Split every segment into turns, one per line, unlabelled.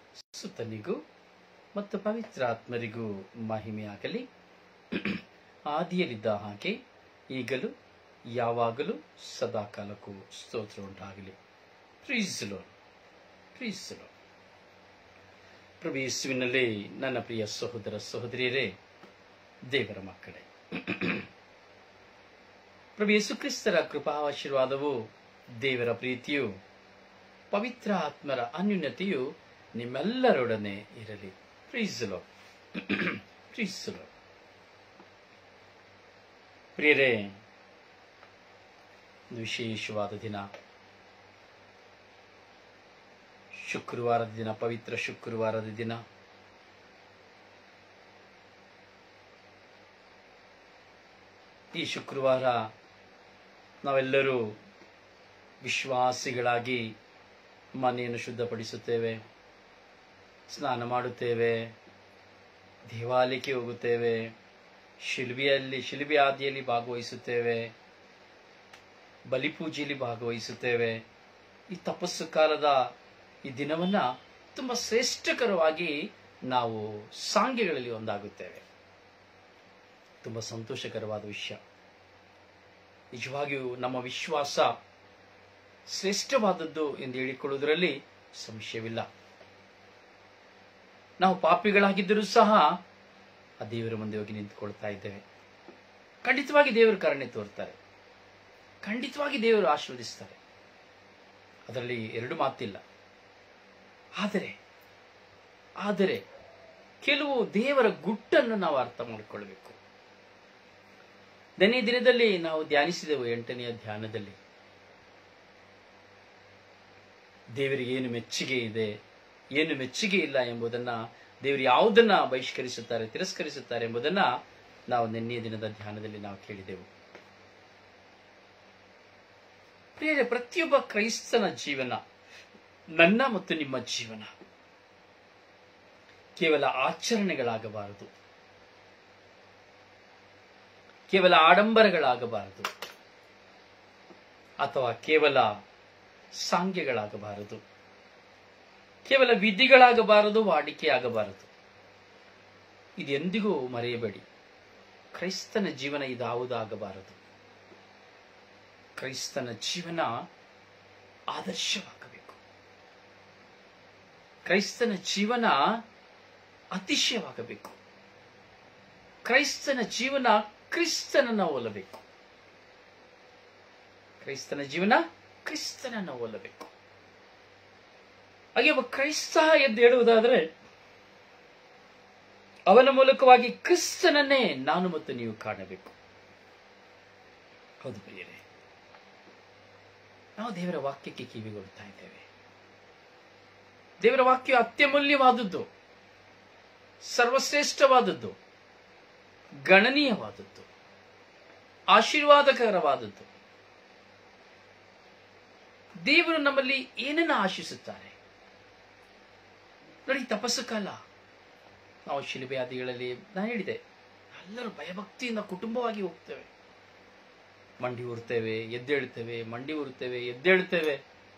ಸುತನಿಗೂ ಮತ್ತು ಪವಿತ್ರಾತ್ಮರಿಗೂ ಮಹಿಮೆಯಾಗಲಿ ಆದಿಯಲ್ಲಿದ್ದ ಹಾಗೆ ಈಗಲೂ ಯಾವಾಗಲೂ ಸದಾಕಾಲಕ್ಕೂ ಸ್ತೋತ್ರ ಉಂಟಾಗಲಿ ಪ್ರೀಸಲೋ ಪ್ರೀಸಲೋ ಪ್ರಭು ಯೇಸುವಿನಲ್ಲಿ ನನ್ನ ಪ್ರಿಯ ಸಹೋದರ ಸಹೋದರಿಯರೇ ದೇವರ ಮಕ್ಕಳೇ ಪ್ರಭು ಯೇಸು ಕ್ರಿಸ್ತರ ಕೃಪಾಶೀರ್ವಾದವು ದೇವರ ಪ್ರೀತಿಯು ಪವಿತ್ರ ಆತ್ಮರ ಅನ್ಯೂನ್ಯತೆಯು ನಿಮ್ಮೆಲ್ಲರೊಡನೆ ಇರಲಿ ಪ್ರೀಸಲೋ ಪ್ರೀಸಲೋ ಪ್ರಿಯರೇ ಒಂದು ವಿಶೇಷವಾದ ದಿನ ಶುಕ್ರವಾರದ ದಿನ ಪವಿತ್ರ ಶುಕ್ರವಾರದ ದಿನ ಈ ಶುಕ್ರವಾರ ನಾವೆಲ್ಲರೂ ವಿಶ್ವಾಸಿಗಳಾಗಿ ಮನೆಯನ್ನು ಶುದ್ಧಪಡಿಸುತ್ತೇವೆ ಸ್ನಾನ ಮಾಡುತ್ತೇವೆ ದೇವಾಲಯಕ್ಕೆ ಹೋಗುತ್ತೇವೆ ಶಿಲ್ಬಿಯಲ್ಲಿ ಶಿಲ್ಬಿ ಆದಿಯಲ್ಲಿ ಭಾಗವಹಿಸುತ್ತೇವೆ ಬಲಿಪೂಜೆಯಲ್ಲಿ ಭಾಗವಹಿಸುತ್ತೇವೆ ಈ ತಪಸ್ಸು ಕಾಲದ ಈ ದಿನವನ್ನ ತುಂಬಾ ಶ್ರೇಷ್ಠಕರವಾಗಿ ನಾವು ಸಾಂಗ್ಯಗಳಲ್ಲಿ ಒಂದಾಗುತ್ತೇವೆ ತುಂಬಾ ಸಂತೋಷಕರವಾದ ವಿಷಯ ನಿಜವಾಗಿಯೂ ನಮ್ಮ ವಿಶ್ವಾಸ ಶ್ರೇಷ್ಠವಾದದ್ದು ಎಂದು ಹೇಳಿಕೊಳ್ಳುವುದರಲ್ಲಿ ಸಂಶಯವಿಲ್ಲ ನಾವು ಪಾಪಿಗಳಾಗಿದ್ದರೂ ಸಹ ಆ ದೇವರ ಮುಂದೆ ಹೋಗಿ ನಿಂತುಕೊಳ್ತಾ ಇದ್ದೇವೆ ಖಂಡಿತವಾಗಿ ದೇವರು ಕರುಣೆ ತೋರ್ತಾರೆ ಖಂಡಿತವಾಗಿ ದೇವರು ಆಶೀರ್ವದಿಸ್ತಾರೆ ಅದರಲ್ಲಿ ಎರಡು ಮಾತಿಲ್ಲ ಆದರೆ ಆದರೆ ಕೆಲವು ದೇವರ ಗುಟ್ಟನ್ನು ನಾವು ಅರ್ಥ ಮಾಡಿಕೊಳ್ಳಬೇಕು ದನೇ ದಿನದಲ್ಲಿ ನಾವು ಧ್ಯಾನಿಸಿದೆವು ಎಂಟನೆಯ ಧ್ಯಾನದಲ್ಲಿ ದೇವರಿಗೆ ಏನು ಮೆಚ್ಚುಗೆ ಇದೆ ಏನು ಮೆಚ್ಚುಗೆ ಇಲ್ಲ ಎಂಬುದನ್ನ ದೇವರು ಯಾವುದನ್ನ ಬಹಿಷ್ಕರಿಸುತ್ತಾರೆ ತಿರಸ್ಕರಿಸುತ್ತಾರೆ ಎಂಬುದನ್ನ ನಾವು ನಿನ್ನೆಯ ದಿನದ ಧ್ಯಾನದಲ್ಲಿ ನಾವು ಕೇಳಿದೆವು ಪ್ರಿಯರೇ ಪ್ರತಿಯೊಬ್ಬ ಕ್ರೈಸ್ತನ ಜೀವನ ನನ್ನ ಮತ್ತು ನಿಮ್ಮ ಜೀವನ ಕೇವಲ ಆಚರಣೆಗಳಾಗಬಾರದು ಕೇವಲ ಆಡಂಬರಗಳಾಗಬಾರದು ಅಥವಾ ಕೇವಲ ಸಾಂಗ್ಯಗಳಾಗಬಾರದು ಕೇವಲ ವಿಧಿಗಳಾಗಬಾರದು ವಾಡಿಕೆಯಾಗಬಾರದು ಇದೆಂದಿಗೂ ಮರೆಯಬೇಡಿ ಕ್ರೈಸ್ತನ ಜೀವನ ಇದಾವುದಾಗಬಾರದು ಕ್ರೈಸ್ತನ ಜೀವನ ಆದರ್ಶವಾಗಬೇಕು ಕ್ರೈಸ್ತನ ಜೀವನ ಅತಿಶಯವಾಗಬೇಕು ಕ್ರೈಸ್ತನ ಜೀವನ ಕ್ರಿಸ್ತನನ್ನ ಒಲಬೇಕು ಕ್ರೈಸ್ತನ ಜೀವನ ಕ್ರಿಸ್ತನನ್ನ ಒಲಬೇಕು ಹಾಗೆ ಒಬ್ಬ ಕ್ರೈಸ್ತ ಎಂದು ಹೇಳುವುದಾದರೆ ಅವನ ಮೂಲಕವಾಗಿ ಕ್ರಿಸ್ತನನ್ನೇ ನಾನು ಮತ್ತು ನೀವು ಕಾಣಬೇಕು ಹೌದು ಪ್ರಿಯರೇ ನಾವು ದೇವರ ವಾಕ್ಯಕ್ಕೆ ಕಿವಿಗೊಡ್ತಾ ಇದ್ದೇವೆ ದೇವರ ವಾಕ್ಯ ಅತ್ಯಮೂಲ್ಯವಾದದ್ದು ಸರ್ವಶ್ರೇಷ್ಠವಾದದ್ದು ಗಣನೀಯವಾದದ್ದು ಆಶೀರ್ವಾದಕರವಾದದ್ದು ದೇವರು ನಮ್ಮಲ್ಲಿ ಏನನ್ನ ಆಶಿಸುತ್ತಾರೆ ನೋಡಿ ತಪಸ್ಸು ಕಾಲ ನಾವು ಶಿಲುಬೆ ಆದಿಗಳಲ್ಲಿ ನಾನು ಹೇಳಿದೆ ಎಲ್ಲರೂ ಭಯಭಕ್ತಿಯಿಂದ ಕುಟುಂಬವಾಗಿ ಹೋಗ್ತೇವೆ ಮಂಡಿ ಉರ್ತೇವೆ ಎದ್ದೇಳ್ತೇವೆ ಮಂಡಿ ಉರ್ತೇವೆ ಎದ್ದೇಳ್ತೇವೆ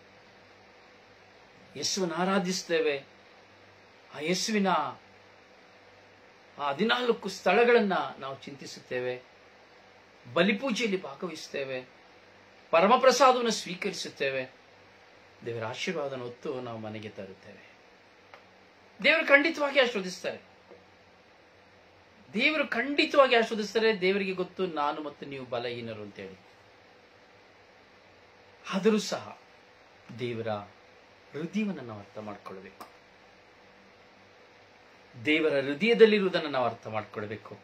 ಯೇಸುವನ್ನು ಆರಾಧಿಸ್ತೇವೆ ಆ ಯೇಸುವಿನ ಆ ಹದಿನಾಲ್ಕು ಸ್ಥಳಗಳನ್ನ ನಾವು ಚಿಂತಿಸುತ್ತೇವೆ ಬಲಿಪೂಜೆಯಲ್ಲಿ ಭಾಗವಹಿಸುತ್ತೇವೆ ಪರಮಪ್ರಸಾದವನ್ನು ಸ್ವೀಕರಿಸುತ್ತೇವೆ ದೇವರ ಆಶೀರ್ವಾದನ ಹೊತ್ತು ನಾವು ಮನೆಗೆ ತರುತ್ತೇವೆ ದೇವರು ಖಂಡಿತವಾಗಿ ಆಶ್ರವದಿಸ್ತಾರೆ ದೇವರು ಖಂಡಿತವಾಗಿ ಆಶ್ರವದಿಸ್ತಾರೆ ದೇವರಿಗೆ ಗೊತ್ತು ನಾನು ಮತ್ತು ನೀವು ಬಲಹೀನರು ಅಂತೇಳಿ ಆದರೂ ಸಹ ದೇವರ ಹೃದಯವನ್ನು ನಾವು ಅರ್ಥ ಮಾಡ್ಕೊಳ್ಬೇಕು ದೇವರ ಹೃದಯದಲ್ಲಿರುವುದನ್ನು ನಾವು ಅರ್ಥ ಮಾಡ್ಕೊಳ್ಬೇಕು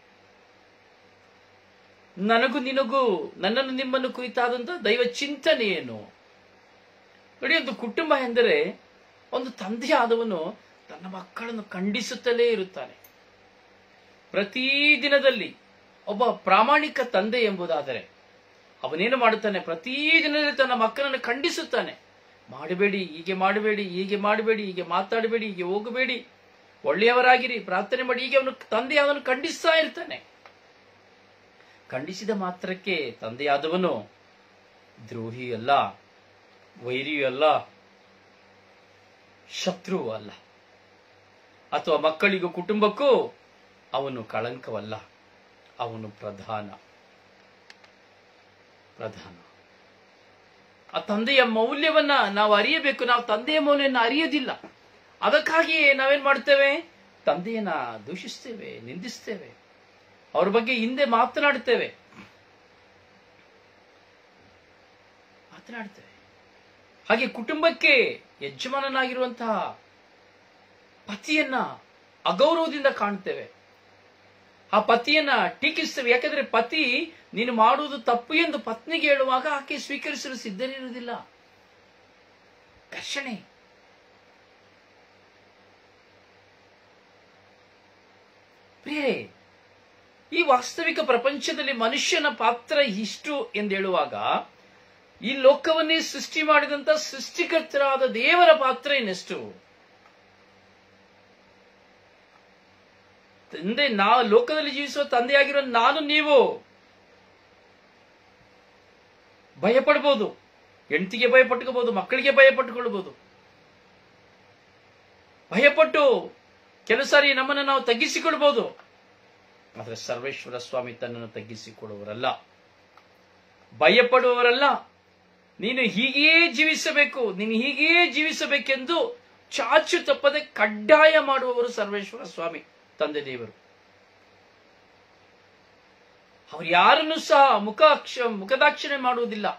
ನನಗೂ ನಿನಗೂ ನನ್ನನ್ನು ನಿಮ್ಮನ್ನು ಕುರಿತಾದಂತಹ ದೈವ ಚಿಂತನೆ ಏನು ನೋಡಿ ಒಂದು ಕುಟುಂಬ ಎಂದರೆ ಒಂದು ತಂದೆಯಾದವನು ತನ್ನ ಮಕ್ಕಳನ್ನು ಖಂಡಿಸುತ್ತಲೇ ಇರುತ್ತಾನೆ ಪ್ರತಿ ದಿನದಲ್ಲಿ ಒಬ್ಬ ಪ್ರಾಮಾಣಿಕ ತಂದೆ ಎಂಬುದಾದರೆ ಅವನೇನು ಮಾಡುತ್ತಾನೆ ಪ್ರತಿ ದಿನದಲ್ಲಿ ತನ್ನ ಮಕ್ಕಳನ್ನು ಖಂಡಿಸುತ್ತಾನೆ ಮಾಡಬೇಡಿ ಹೀಗೆ ಮಾಡಬೇಡಿ ಹೀಗೆ ಮಾಡಬೇಡಿ ಹೀಗೆ ಮಾತಾಡಬೇಡಿ ಹೀಗೆ ಹೋಗಬೇಡಿ ಒಳ್ಳೆಯವರಾಗಿರಿ ಪ್ರಾರ್ಥನೆ ಮಾಡಿ ಹೀಗೆ ಅವನು ತಂದೆಯಾದವನು ಖಂಡಿಸ್ತಾ ಇರ್ತಾನೆ ಖಂಡಿಸಿದ ಮಾತ್ರಕ್ಕೆ ತಂದೆಯಾದವನು ದ್ರೋಹಿ ಅಲ್ಲ ವೈರಿಯೂ ಅಲ್ಲ ಶತ್ರುವೂ ಅಲ್ಲ ಅಥವಾ ಮಕ್ಕಳಿಗೂ ಕುಟುಂಬಕ್ಕೂ ಅವನು ಕಳಂಕವಲ್ಲ ಅವನು ಪ್ರಧಾನ ಪ್ರಧಾನ ಆ ತಂದೆಯ ಮೌಲ್ಯವನ್ನ ನಾವು ಅರಿಯಬೇಕು ನಾವು ತಂದೆಯ ಮೌಲ್ಯವನ್ನು ಅರಿಯೋದಿಲ್ಲ ಅದಕ್ಕಾಗಿಯೇ ನಾವೇನ್ ಮಾಡ್ತೇವೆ ತಂದೆಯನ್ನ ದೂಷಿಸ್ತೇವೆ ನಿಂದಿಸ್ತೇವೆ ಅವ್ರ ಬಗ್ಗೆ ಹಿಂದೆ ಮಾತನಾಡ್ತೇವೆ ಮಾತನಾಡ್ತೇವೆ ಹಾಗೆ ಕುಟುಂಬಕ್ಕೆ ಯಜಮಾನನಾಗಿರುವಂತಹ ಪತಿಯನ್ನ ಅಗೌರವದಿಂದ ಕಾಣ್ತೇವೆ ಆ ಪತಿಯನ್ನ ಟೀಕಿಸ್ತೇವೆ ಯಾಕಂದ್ರೆ ಪತಿ ನೀನು ಮಾಡುವುದು ತಪ್ಪು ಎಂದು ಪತ್ನಿಗೆ ಹೇಳುವಾಗ ಆಕೆ ಸ್ವೀಕರಿಸಲು ಸಿದ್ಧನಿರುವುದಿಲ್ಲ ಘರ್ಷಣೆ ಪ್ರಿಯರೇ ಈ ವಾಸ್ತವಿಕ ಪ್ರಪಂಚದಲ್ಲಿ ಮನುಷ್ಯನ ಪಾತ್ರ ಇಷ್ಟು ಎಂದು ಹೇಳುವಾಗ ಈ ಲೋಕವನ್ನೇ ಸೃಷ್ಟಿ ಮಾಡಿದಂತ ಸೃಷ್ಟಿಕರ್ತರಾದ ದೇವರ ಪಾತ್ರ ಇನ್ನೆಷ್ಟು ತಂದೆ ನಾ ಲೋಕದಲ್ಲಿ ಜೀವಿಸುವ ತಂದೆಯಾಗಿರೋ ನಾನು ನೀವು ಭಯಪಡ್ಬೋದು ಹೆಂಡತಿಗೆ ಭಯಪಟ್ಕೋಬಹುದು ಮಕ್ಕಳಿಗೆ ಭಯಪಟ್ಟುಕೊಳ್ಬಹುದು ಭಯಪಟ್ಟು ಕೆಲವು ಸಾರಿ ನಮ್ಮನ್ನು ನಾವು ತಗ್ಗಿಸಿಕೊಳ್ಬಹುದು ಆದರೆ ಸರ್ವೇಶ್ವರ ಸ್ವಾಮಿ ತನ್ನನ್ನು ತಗ್ಗಿಸಿಕೊಳ್ಳುವವರಲ್ಲ ಭಯಪಡುವವರಲ್ಲ ನೀನು ಹೀಗೆಯೇ ಜೀವಿಸಬೇಕು ನೀನು ಹೀಗೆಯೇ ಜೀವಿಸಬೇಕೆಂದು ಚಾಚು ತಪ್ಪದೆ ಕಡ್ಡಾಯ ಮಾಡುವವರು ಸರ್ವೇಶ್ವರ ಸ್ವಾಮಿ ತಂದೆ ದೇವರು ಅವರು ಯಾರನ್ನು ಸಹ ಮುಖ ಮುಖದಾಕ್ಷಿಣೆ ಮಾಡುವುದಿಲ್ಲ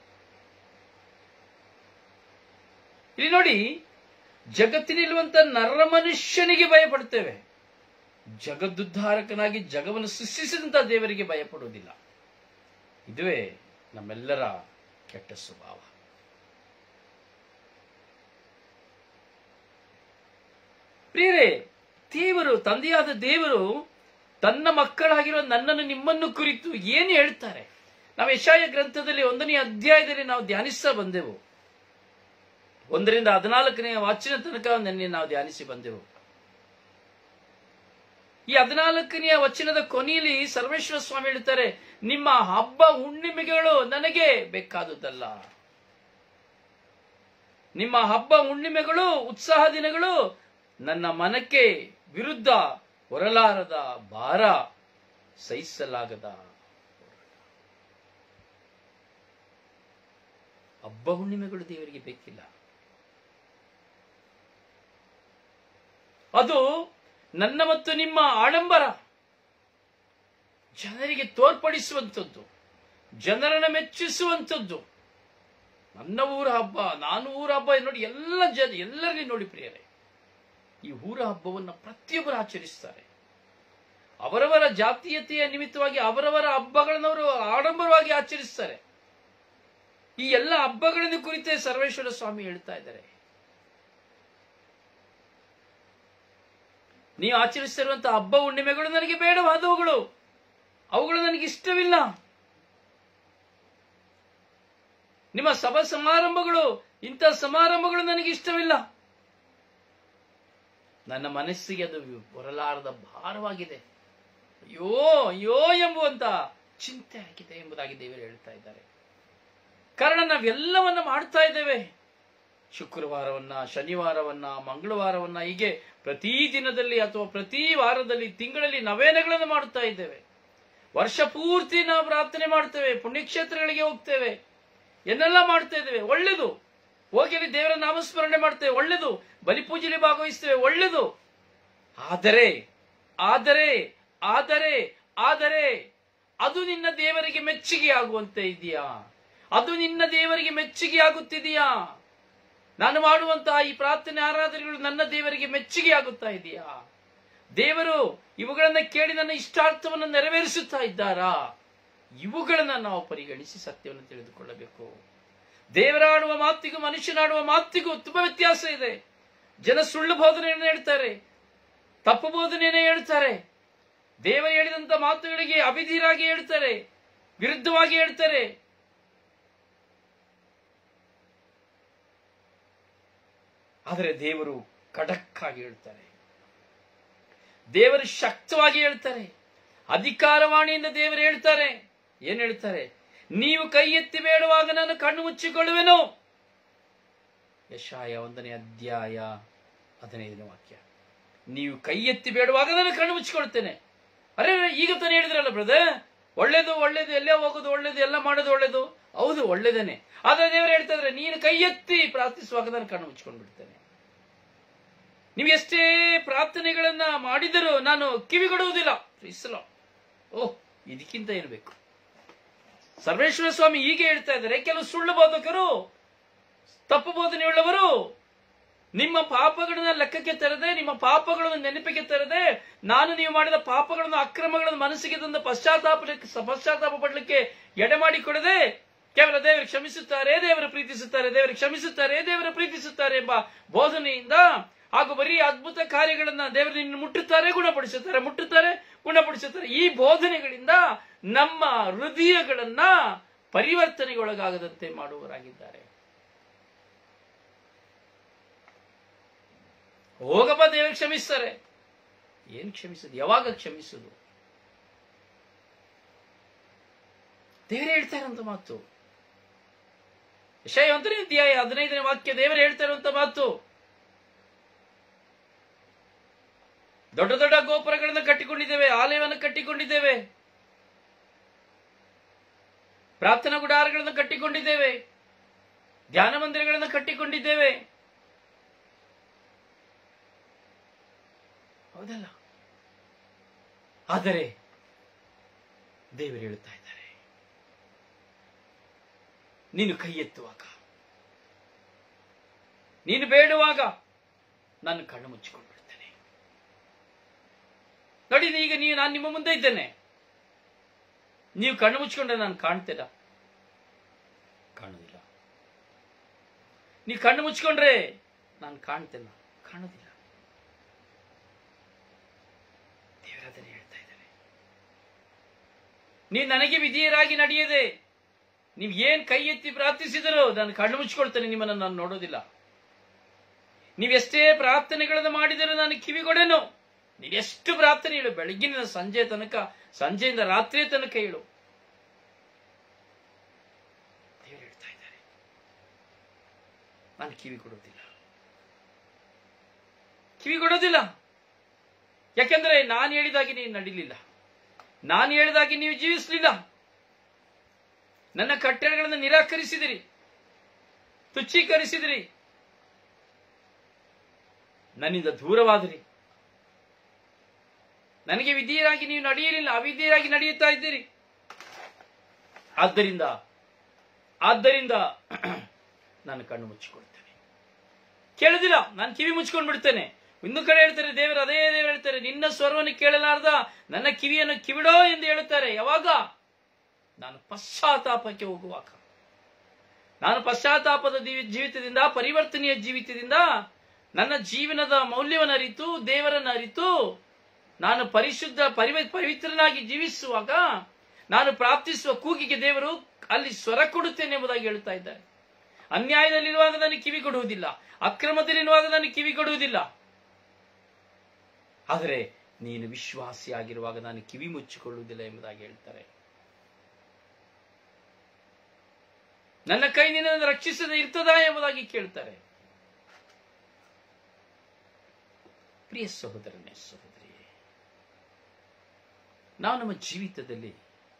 ಇಲ್ಲಿ ನೋಡಿ ಜಗತ್ತಿನಲ್ಲಿರುವಂತ ನರ ಮನುಷ್ಯನಿಗೆ ಭಯಪಡ್ತೇವೆ ಜಗದುದ್ಧಾರಕನಾಗಿ ಜಗವನ್ನು ಸೃಷ್ಟಿಸಿದಂತ ದೇವರಿಗೆ ಭಯಪಡುವುದಿಲ್ಲ ಇದುವೇ ನಮ್ಮೆಲ್ಲರ ಕೆಟ್ಟ ಸ್ವಭಾವ ಪ್ರಿಯರೇ ದೇವರು ತಂದೆಯಾದ ದೇವರು ತನ್ನ ಮಕ್ಕಳಾಗಿರುವ ನನ್ನನ್ನು ನಿಮ್ಮನ್ನು ಕುರಿತು ಏನು ಹೇಳ್ತಾರೆ ನಾವು ಯಶಾಯ ಗ್ರಂಥದಲ್ಲಿ ಒಂದನೇ ಅಧ್ಯಾಯದಲ್ಲಿ ನಾವು ಧ್ಯಾನಿಸ್ತಾ ಬಂದೆವು ಒಂದರಿಂದ ಹದಿನಾಲ್ಕನೆಯ ವಾಚಿನ ತನಕ ನಿನ್ನೆ ನಾವು ಧ್ಯಾನಿಸಿ ಬಂದೆವು ಈ ಹದಿನಾಲ್ಕನೆಯ ವಚನದ ಕೊನೆಯಲ್ಲಿ ಸರ್ವೇಶ್ವರ ಸ್ವಾಮಿ ಹೇಳ್ತಾರೆ ನಿಮ್ಮ ಹಬ್ಬ ಹುಣ್ಣಿಮೆಗಳು ನನಗೆ ಬೇಕಾದುದಲ್ಲ ನಿಮ್ಮ ಹಬ್ಬ ಹುಣ್ಣಿಮೆಗಳು ಉತ್ಸಾಹ ದಿನಗಳು ನನ್ನ ಮನಕ್ಕೆ ವಿರುದ್ಧ ಹೊರಲಾರದ ಭಾರ ಸಹಿಸಲಾಗದ ಹಬ್ಬ ಹುಣ್ಣಿಮೆಗಳು ದೇವರಿಗೆ ಬೇಕಿಲ್ಲ ಅದು ನನ್ನ ಮತ್ತು ನಿಮ್ಮ ಆಡಂಬರ ಜನರಿಗೆ ತೋರ್ಪಡಿಸುವಂಥದ್ದು ಜನರನ್ನ ಮೆಚ್ಚಿಸುವಂಥದ್ದು ನನ್ನ ಊರ ಹಬ್ಬ ನಾನು ಊರ ಹಬ್ಬ ನೋಡಿ ಎಲ್ಲ ಜನ ಎಲ್ಲರಲ್ಲಿ ನೋಡಿ ಪ್ರಿಯರೇ ಈ ಊರ ಹಬ್ಬವನ್ನು ಪ್ರತಿಯೊಬ್ಬರು ಆಚರಿಸ್ತಾರೆ ಅವರವರ ಜಾತೀಯತೆಯ ನಿಮಿತ್ತವಾಗಿ ಅವರವರ ಹಬ್ಬಗಳನ್ನು ಅವರು ಆಡಂಬರವಾಗಿ ಆಚರಿಸ್ತಾರೆ ಈ ಎಲ್ಲ ಹಬ್ಬಗಳನ್ನು ಕುರಿತೇ ಸರ್ವೇಶ್ವರ ಸ್ವಾಮಿ ಹೇಳ್ತಾ ಇದ್ದಾರೆ ನೀವು ಆಚರಿಸ್ತಿರುವಂತಹ ಹಬ್ಬ ಹುಣ್ಣಿಮೆಗಳು ನನಗೆ ಬೇಡವಾದವುಗಳು ಅವುಗಳು ನನಗೆ ಇಷ್ಟವಿಲ್ಲ ನಿಮ್ಮ ಸಭಾ ಸಮಾರಂಭಗಳು ಇಂಥ ಸಮಾರಂಭಗಳು ನನಗೆ ಇಷ್ಟವಿಲ್ಲ ನನ್ನ ಮನಸ್ಸಿಗೆ ಅದು ಹೊರಲಾರದ ಭಾರವಾಗಿದೆ ಅಯ್ಯೋ ಅಯ್ಯೋ ಎಂಬುವಂತ ಚಿಂತೆ ಆಗಿದೆ ಎಂಬುದಾಗಿ ದೇವರು ಹೇಳ್ತಾ ಇದ್ದಾರೆ ಕಾರಣ ನಾವೆಲ್ಲವನ್ನ ಮಾಡ್ತಾ ಇದ್ದೇವೆ ಶುಕ್ರವಾರವನ್ನ ಶನಿವಾರವನ್ನ ಮಂಗಳವಾರವನ್ನ ಹೀಗೆ ಪ್ರತಿ ದಿನದಲ್ಲಿ ಅಥವಾ ಪ್ರತಿ ವಾರದಲ್ಲಿ ತಿಂಗಳಲ್ಲಿ ನವೇನಗಳನ್ನು ಮಾಡುತ್ತಾ ಇದ್ದೇವೆ ವರ್ಷ ಪೂರ್ತಿ ನಾವು ಪ್ರಾರ್ಥನೆ ಮಾಡ್ತೇವೆ ಪುಣ್ಯಕ್ಷೇತ್ರಗಳಿಗೆ ಹೋಗ್ತೇವೆ ಎನ್ನೆಲ್ಲ ಮಾಡ್ತಾ ಇದ್ದೇವೆ ಒಳ್ಳೇದು ಹೋಗಿ ಅಲ್ಲಿ ದೇವರ ನಾಮಸ್ಮರಣೆ ಮಾಡ್ತೇವೆ ಒಳ್ಳೇದು ಬಲಿಪೂಜೆಯಲ್ಲಿ ಭಾಗವಹಿಸ್ತೇವೆ ಒಳ್ಳೇದು ಆದರೆ ಆದರೆ ಆದರೆ ಆದರೆ ಅದು ನಿನ್ನ ದೇವರಿಗೆ ಮೆಚ್ಚುಗೆ ಆಗುವಂತೆ ಇದೆಯಾ ಅದು ನಿನ್ನ ದೇವರಿಗೆ ಮೆಚ್ಚುಗೆ ಆಗುತ್ತಿದೆಯಾ ನಾನು ಮಾಡುವಂತಹ ಈ ಪ್ರಾರ್ಥನೆ ಆರಾಧನೆಗಳು ನನ್ನ ದೇವರಿಗೆ ಮೆಚ್ಚುಗೆ ಆಗುತ್ತಾ ಇದೆಯಾ ದೇವರು ಇವುಗಳನ್ನ ಕೇಳಿ ನನ್ನ ಇಷ್ಟಾರ್ಥವನ್ನು ನೆರವೇರಿಸುತ್ತಾ ಇದ್ದಾರಾ ಇವುಗಳನ್ನ ನಾವು ಪರಿಗಣಿಸಿ ಸತ್ಯವನ್ನು ತಿಳಿದುಕೊಳ್ಳಬೇಕು ದೇವರಾಡುವ ಮಾತಿಗೂ ಮನುಷ್ಯನಾಡುವ ಮಾತಿಗೂ ತುಂಬಾ ವ್ಯತ್ಯಾಸ ಇದೆ ಜನ ಸುಳ್ಳು ಬೋಧನೆಯನ್ನು ಹೇಳ್ತಾರೆ ತಪ್ಪು ಬೋಧನೆಯನ್ನೇ ಹೇಳ್ತಾರೆ ದೇವರು ಹೇಳಿದಂತ ಮಾತುಗಳಿಗೆ ಅಭಿಧೀರಾಗಿ ಹೇಳ್ತಾರೆ ವಿರುದ್ಧವಾಗಿ ಹೇಳ್ತಾರೆ ಆದರೆ ದೇವರು ಖಡಕ್ಕಾಗಿ ಹೇಳ್ತಾರೆ ದೇವರು ಶಕ್ತವಾಗಿ ಹೇಳ್ತಾರೆ ಅಧಿಕಾರವಾಣಿಯಿಂದ ದೇವರು ಹೇಳ್ತಾರೆ ಏನ್ ಹೇಳ್ತಾರೆ ನೀವು ಕೈ ಎತ್ತಿ ಬೇಡುವಾಗ ನಾನು ಕಣ್ಣು ಮುಚ್ಚಿಕೊಳ್ಳುವೆನು ಯಶಾಯ ಒಂದನೇ ಅಧ್ಯಾಯ ಹದಿನೈದನೇ ವಾಕ್ಯ ನೀವು ಕೈ ಎತ್ತಿ ಬೇಡುವಾಗ ನಾನು ಕಣ್ಣು ಮುಚ್ಚಿಕೊಳ್ತೇನೆ ಅರೆ ಈಗ ತಾನೇ ಹೇಳಿದ್ರಲ್ಲ ಬ್ರದರ್ ಒಳ್ಳೇದು ಒಳ್ಳೇದು ಎಲ್ಲೇ ಹೋಗೋದು ಒಳ್ಳೇದು ಎಲ್ಲ ಮಾಡೋದು ಒಳ್ಳೇದು ಹೌದು ಒಳ್ಳೇದೇನೆ ಆದ್ರೆ ದೇವರು ಹೇಳ್ತಾ ಇದ್ರೆ ನೀನು ಕೈ ಎತ್ತಿ ಪ್ರಾರ್ಥಿಸುವಾಗ ನಾನು ಕಣ್ಣು ಮುಚ್ಕೊಂಡು ಬಿಡ್ತೇನೆ ನೀವು ಎಷ್ಟೇ ಪ್ರಾರ್ಥನೆಗಳನ್ನ ಮಾಡಿದರೂ ನಾನು ಕಿವಿಗೊಡುವುದಿಲ್ಲ ಇಸ್ಲ ಓಹ್ ಇದಕ್ಕಿಂತ ಏನು ಬೇಕು ಸರ್ವೇಶ್ವರ ಸ್ವಾಮಿ ಹೀಗೆ ಹೇಳ್ತಾ ಇದ್ದಾರೆ ಕೆಲವು ಸುಳ್ಳು ಬೋಧಕರು ತಪ್ಪು ಬೋಧನೆಯುಳ್ಳವರು ನಿಮ್ಮ ಪಾಪಗಳನ್ನ ಲೆಕ್ಕಕ್ಕೆ ತರದೆ ನಿಮ್ಮ ಪಾಪಗಳನ್ನು ನೆನಪಿಗೆ ತರದೆ ನಾನು ನೀವು ಮಾಡಿದ ಪಾಪಗಳನ್ನು ಅಕ್ರಮಗಳನ್ನು ಮನಸ್ಸಿಗೆ ತಂದ ಪಶ್ಚಾತ್ತಾಪ ಪಶ್ಚಾತ್ತಾಪ ಪಡಲಿಕ್ಕೆ ಎಡೆ ಮಾಡಿಕೊಡದೆ ಕೇವಲ ದೇವರು ಕ್ಷಮಿಸುತ್ತಾರೆ ದೇವರು ಪ್ರೀತಿಸುತ್ತಾರೆ ದೇವರು ಕ್ಷಮಿಸುತ್ತಾರೆ ದೇವರು ಪ್ರೀತಿಸುತ್ತಾರೆ ಎಂಬ ಬೋಧನೆಯಿಂದ ಹಾಗೂ ಬರೀ ಅದ್ಭುತ ಕಾರ್ಯಗಳನ್ನ ದೇವರು ನಿನ್ನ ಮುಟ್ಟುತ್ತಾರೆ ಗುಣಪಡಿಸುತ್ತಾರೆ ಮುಟ್ಟುತ್ತಾರೆ ಗುಣಪಡಿಸುತ್ತಾರೆ ಈ ಬೋಧನೆಗಳಿಂದ ನಮ್ಮ ಹೃದಯಗಳನ್ನ ಪರಿವರ್ತನೆಗೊಳಗಾಗದಂತೆ ಮಾಡುವವರಾಗಿದ್ದಾರೆ ಹೋಗಪ್ಪ ದೇವರು ಕ್ಷಮಿಸ್ತಾರೆ ಏನ್ ಕ್ಷಮಿಸುದು ಯಾವಾಗ ಕ್ಷಮಿಸುದು ದೇವರು ಹೇಳ್ತಾ ಇರುವಂತ ಮಾತು ವಿಷಯ ಒಂದನೇ ಅಧ್ಯಾಯ ಹದಿನೈದನೇ ವಾಕ್ಯ ದೇವರು ಹೇಳ್ತಾ ಇರುವಂತ ಮಾತು ದೊಡ್ಡ ದೊಡ್ಡ ಗೋಪುರಗಳನ್ನು ಕಟ್ಟಿಕೊಂಡಿದ್ದೇವೆ ಆಲಯವನ್ನು ಕಟ್ಟಿಕೊಂಡಿದ್ದೇವೆ ಪ್ರಾರ್ಥನಾ ಗುಡಾರಗಳನ್ನು ಕಟ್ಟಿಕೊಂಡಿದ್ದೇವೆ ಧ್ಯಾನ ಮಂದಿರಗಳನ್ನು ಕಟ್ಟಿಕೊಂಡಿದ್ದೇವೆ ಹೌದಲ್ಲ ಆದರೆ ದೇವರು ಹೇಳುತ್ತಾ ಇದ್ದಾರೆ ನೀನು ಕೈ ಎತ್ತುವಾಗ ನೀನು ಬೇಡುವಾಗ ನಾನು ಕಣ್ಣು ಮುಚ್ಚಿಕೊಂಡು ಬಿಡ್ತೇನೆ ನೋಡಿ ಈಗ ನೀವು ನಾನು ನಿಮ್ಮ ಮುಂದೆ ಇದ್ದೇನೆ ನೀವು ಕಣ್ಣು ಮುಚ್ಕೊಂಡ್ರೆ ನಾನು ಕಾಣ್ತೇನ ಕಾಣುವುದಿಲ್ಲ ನೀವು ಕಣ್ಣು ಮುಚ್ಕೊಂಡ್ರೆ ನಾನು ಕಾಣ್ತೇನ ಕಾಣುವುದಿಲ್ಲ ದೇವರಾದನೆ ಹೇಳ್ತಾ ಇದ್ದಾರೆ ನೀವು ನನಗೆ ವಿಧೇಯರಾಗಿ ನಡೆಯದೆ ನೀವು ಏನ್ ಕೈ ಎತ್ತಿ ಪ್ರಾರ್ಥಿಸಿದರೂ ನಾನು ಕಣ್ಣು ಮುಚ್ಕೊಳ್ತೇನೆ ನಿಮ್ಮನ್ನು ನಾನು ನೋಡೋದಿಲ್ಲ ನೀವೆಷ್ಟೇ ಪ್ರಾರ್ಥನೆಗಳನ್ನು ಮಾಡಿದರೂ ನಾನು ಕಿವಿಗೊಡೆನು ನೀವೆಷ್ಟು ಪ್ರಾರ್ಥನೆ ಹೇಳು ಬೆಳಗ್ಗಿನ ಸಂಜೆ ತನಕ ಸಂಜೆಯಿಂದ ರಾತ್ರಿಯ ತನಕ ಹೇಳು ದೇವರು ಹೇಳ್ತಾ ಇದ್ದಾರೆ ನಾನು ಕಿವಿ ಕೊಡೋದಿಲ್ಲ ಕಿವಿ ಕೊಡೋದಿಲ್ಲ ಯಾಕೆಂದ್ರೆ ನಾನು ಹೇಳಿದಾಗೆ ನೀವು ನಡಿಲಿಲ್ಲ ನಾನು ಹೇಳಿದಾಗೆ ನೀವು ಜೀವಿಸಲಿಲ್ಲ ನನ್ನ ಕಟ್ಟಳೆಗಳನ್ನು ನಿರಾಕರಿಸಿದಿರಿ ತುಚ್ಛೀಕರಿಸಿದಿರಿ ನನ್ನಿಂದ ದೂರವಾದಿರಿ ನನಗೆ ವಿಧೇಯರಾಗಿ ನೀವು ನಡೆಯಲಿಲ್ಲ ಅವಿಧೇಯರಾಗಿ ನಡೆಯುತ್ತಾ ಇದ್ದೀರಿ ಆದ್ದರಿಂದ ಆದ್ದರಿಂದ ನಾನು ಕಣ್ಣು ಮುಚ್ಚಿಕೊಳ್ತೇನೆ ಕೇಳುದಿಲ್ಲ ನಾನು ಕಿವಿ ಮುಚ್ಕೊಂಡು ಬಿಡ್ತೇನೆ ಒಂದು ಕಡೆ ಹೇಳ್ತಾರೆ ದೇವರು ಅದೇ ದೇವರು ಹೇಳ್ತಾರೆ ನಿನ್ನ ಸ್ವರವನ್ನು ಕೇಳಲಾರ್ದ ನನ್ನ ಕಿವಿಯನ್ನು ಕಿವಿಡೋ ಎಂದು ಹೇಳುತ್ತಾರೆ ಯಾವಾಗ ನಾನು ಪಶ್ಚಾತ್ತಾಪಕ್ಕೆ ಹೋಗುವಾಗ ನಾನು ಪಶ್ಚಾತ್ತಾಪದ ಜೀವಿ- ಜೀವಿತದಿಂದ ಪರಿವರ್ತನೆಯ ಜೀವಿತದಿಂದ ನನ್ನ ಜೀವನದ ಮೌಲ್ಯವನ್ನು ಅರಿತು ದೇವರನ್ನು ಅರಿತು ನಾನು ಪರಿಶುದ್ಧ ಪರಿವ ಪವಿತ್ರನಾಗಿ ಜೀವಿಸುವಾಗ ನಾನು ಪ್ರಾರ್ಥಿಸುವ ಕೂಗಿಗೆ ದೇವರು ಅಲ್ಲಿ ಸ್ವರ ಕೊಡುತ್ತೇನೆ ಎಂಬುದಾಗಿ ಹೇಳ್ತಾ ಇದ್ದಾರೆ ಅನ್ಯಾಯದಲ್ಲಿರುವಾಗ ನಾನು ಕಿವಿ ಕೊಡುವುದಿಲ್ಲ ಅಕ್ರಮದಲ್ಲಿರುವಾಗ ನಾನು ಕಿವಿ ಕೊಡುವುದಿಲ್ಲ ಆದರೆ ನೀನು ವಿಶ್ವಾಸಿಯಾಗಿರುವಾಗ ನಾನು ಕಿವಿ ಮುಚ್ಚಿಕೊಳ್ಳುವುದಿಲ್ಲ ಎಂಬುದಾಗಿ ಹೇಳ್ತಾರೆ ನನ್ನ ಕೈ ನಿನ್ನನ್ನು ರಕ್ಷಿಸದೆ ಇರ್ತದಾ ಎಂಬುದಾಗಿ ಕೇಳ್ತಾರೆ ಪ್ರಿಯ ಸಹೋದರನೇ ಸಹೋದರಿಯೇ ನಾವು ನಮ್ಮ ಜೀವಿತದಲ್ಲಿ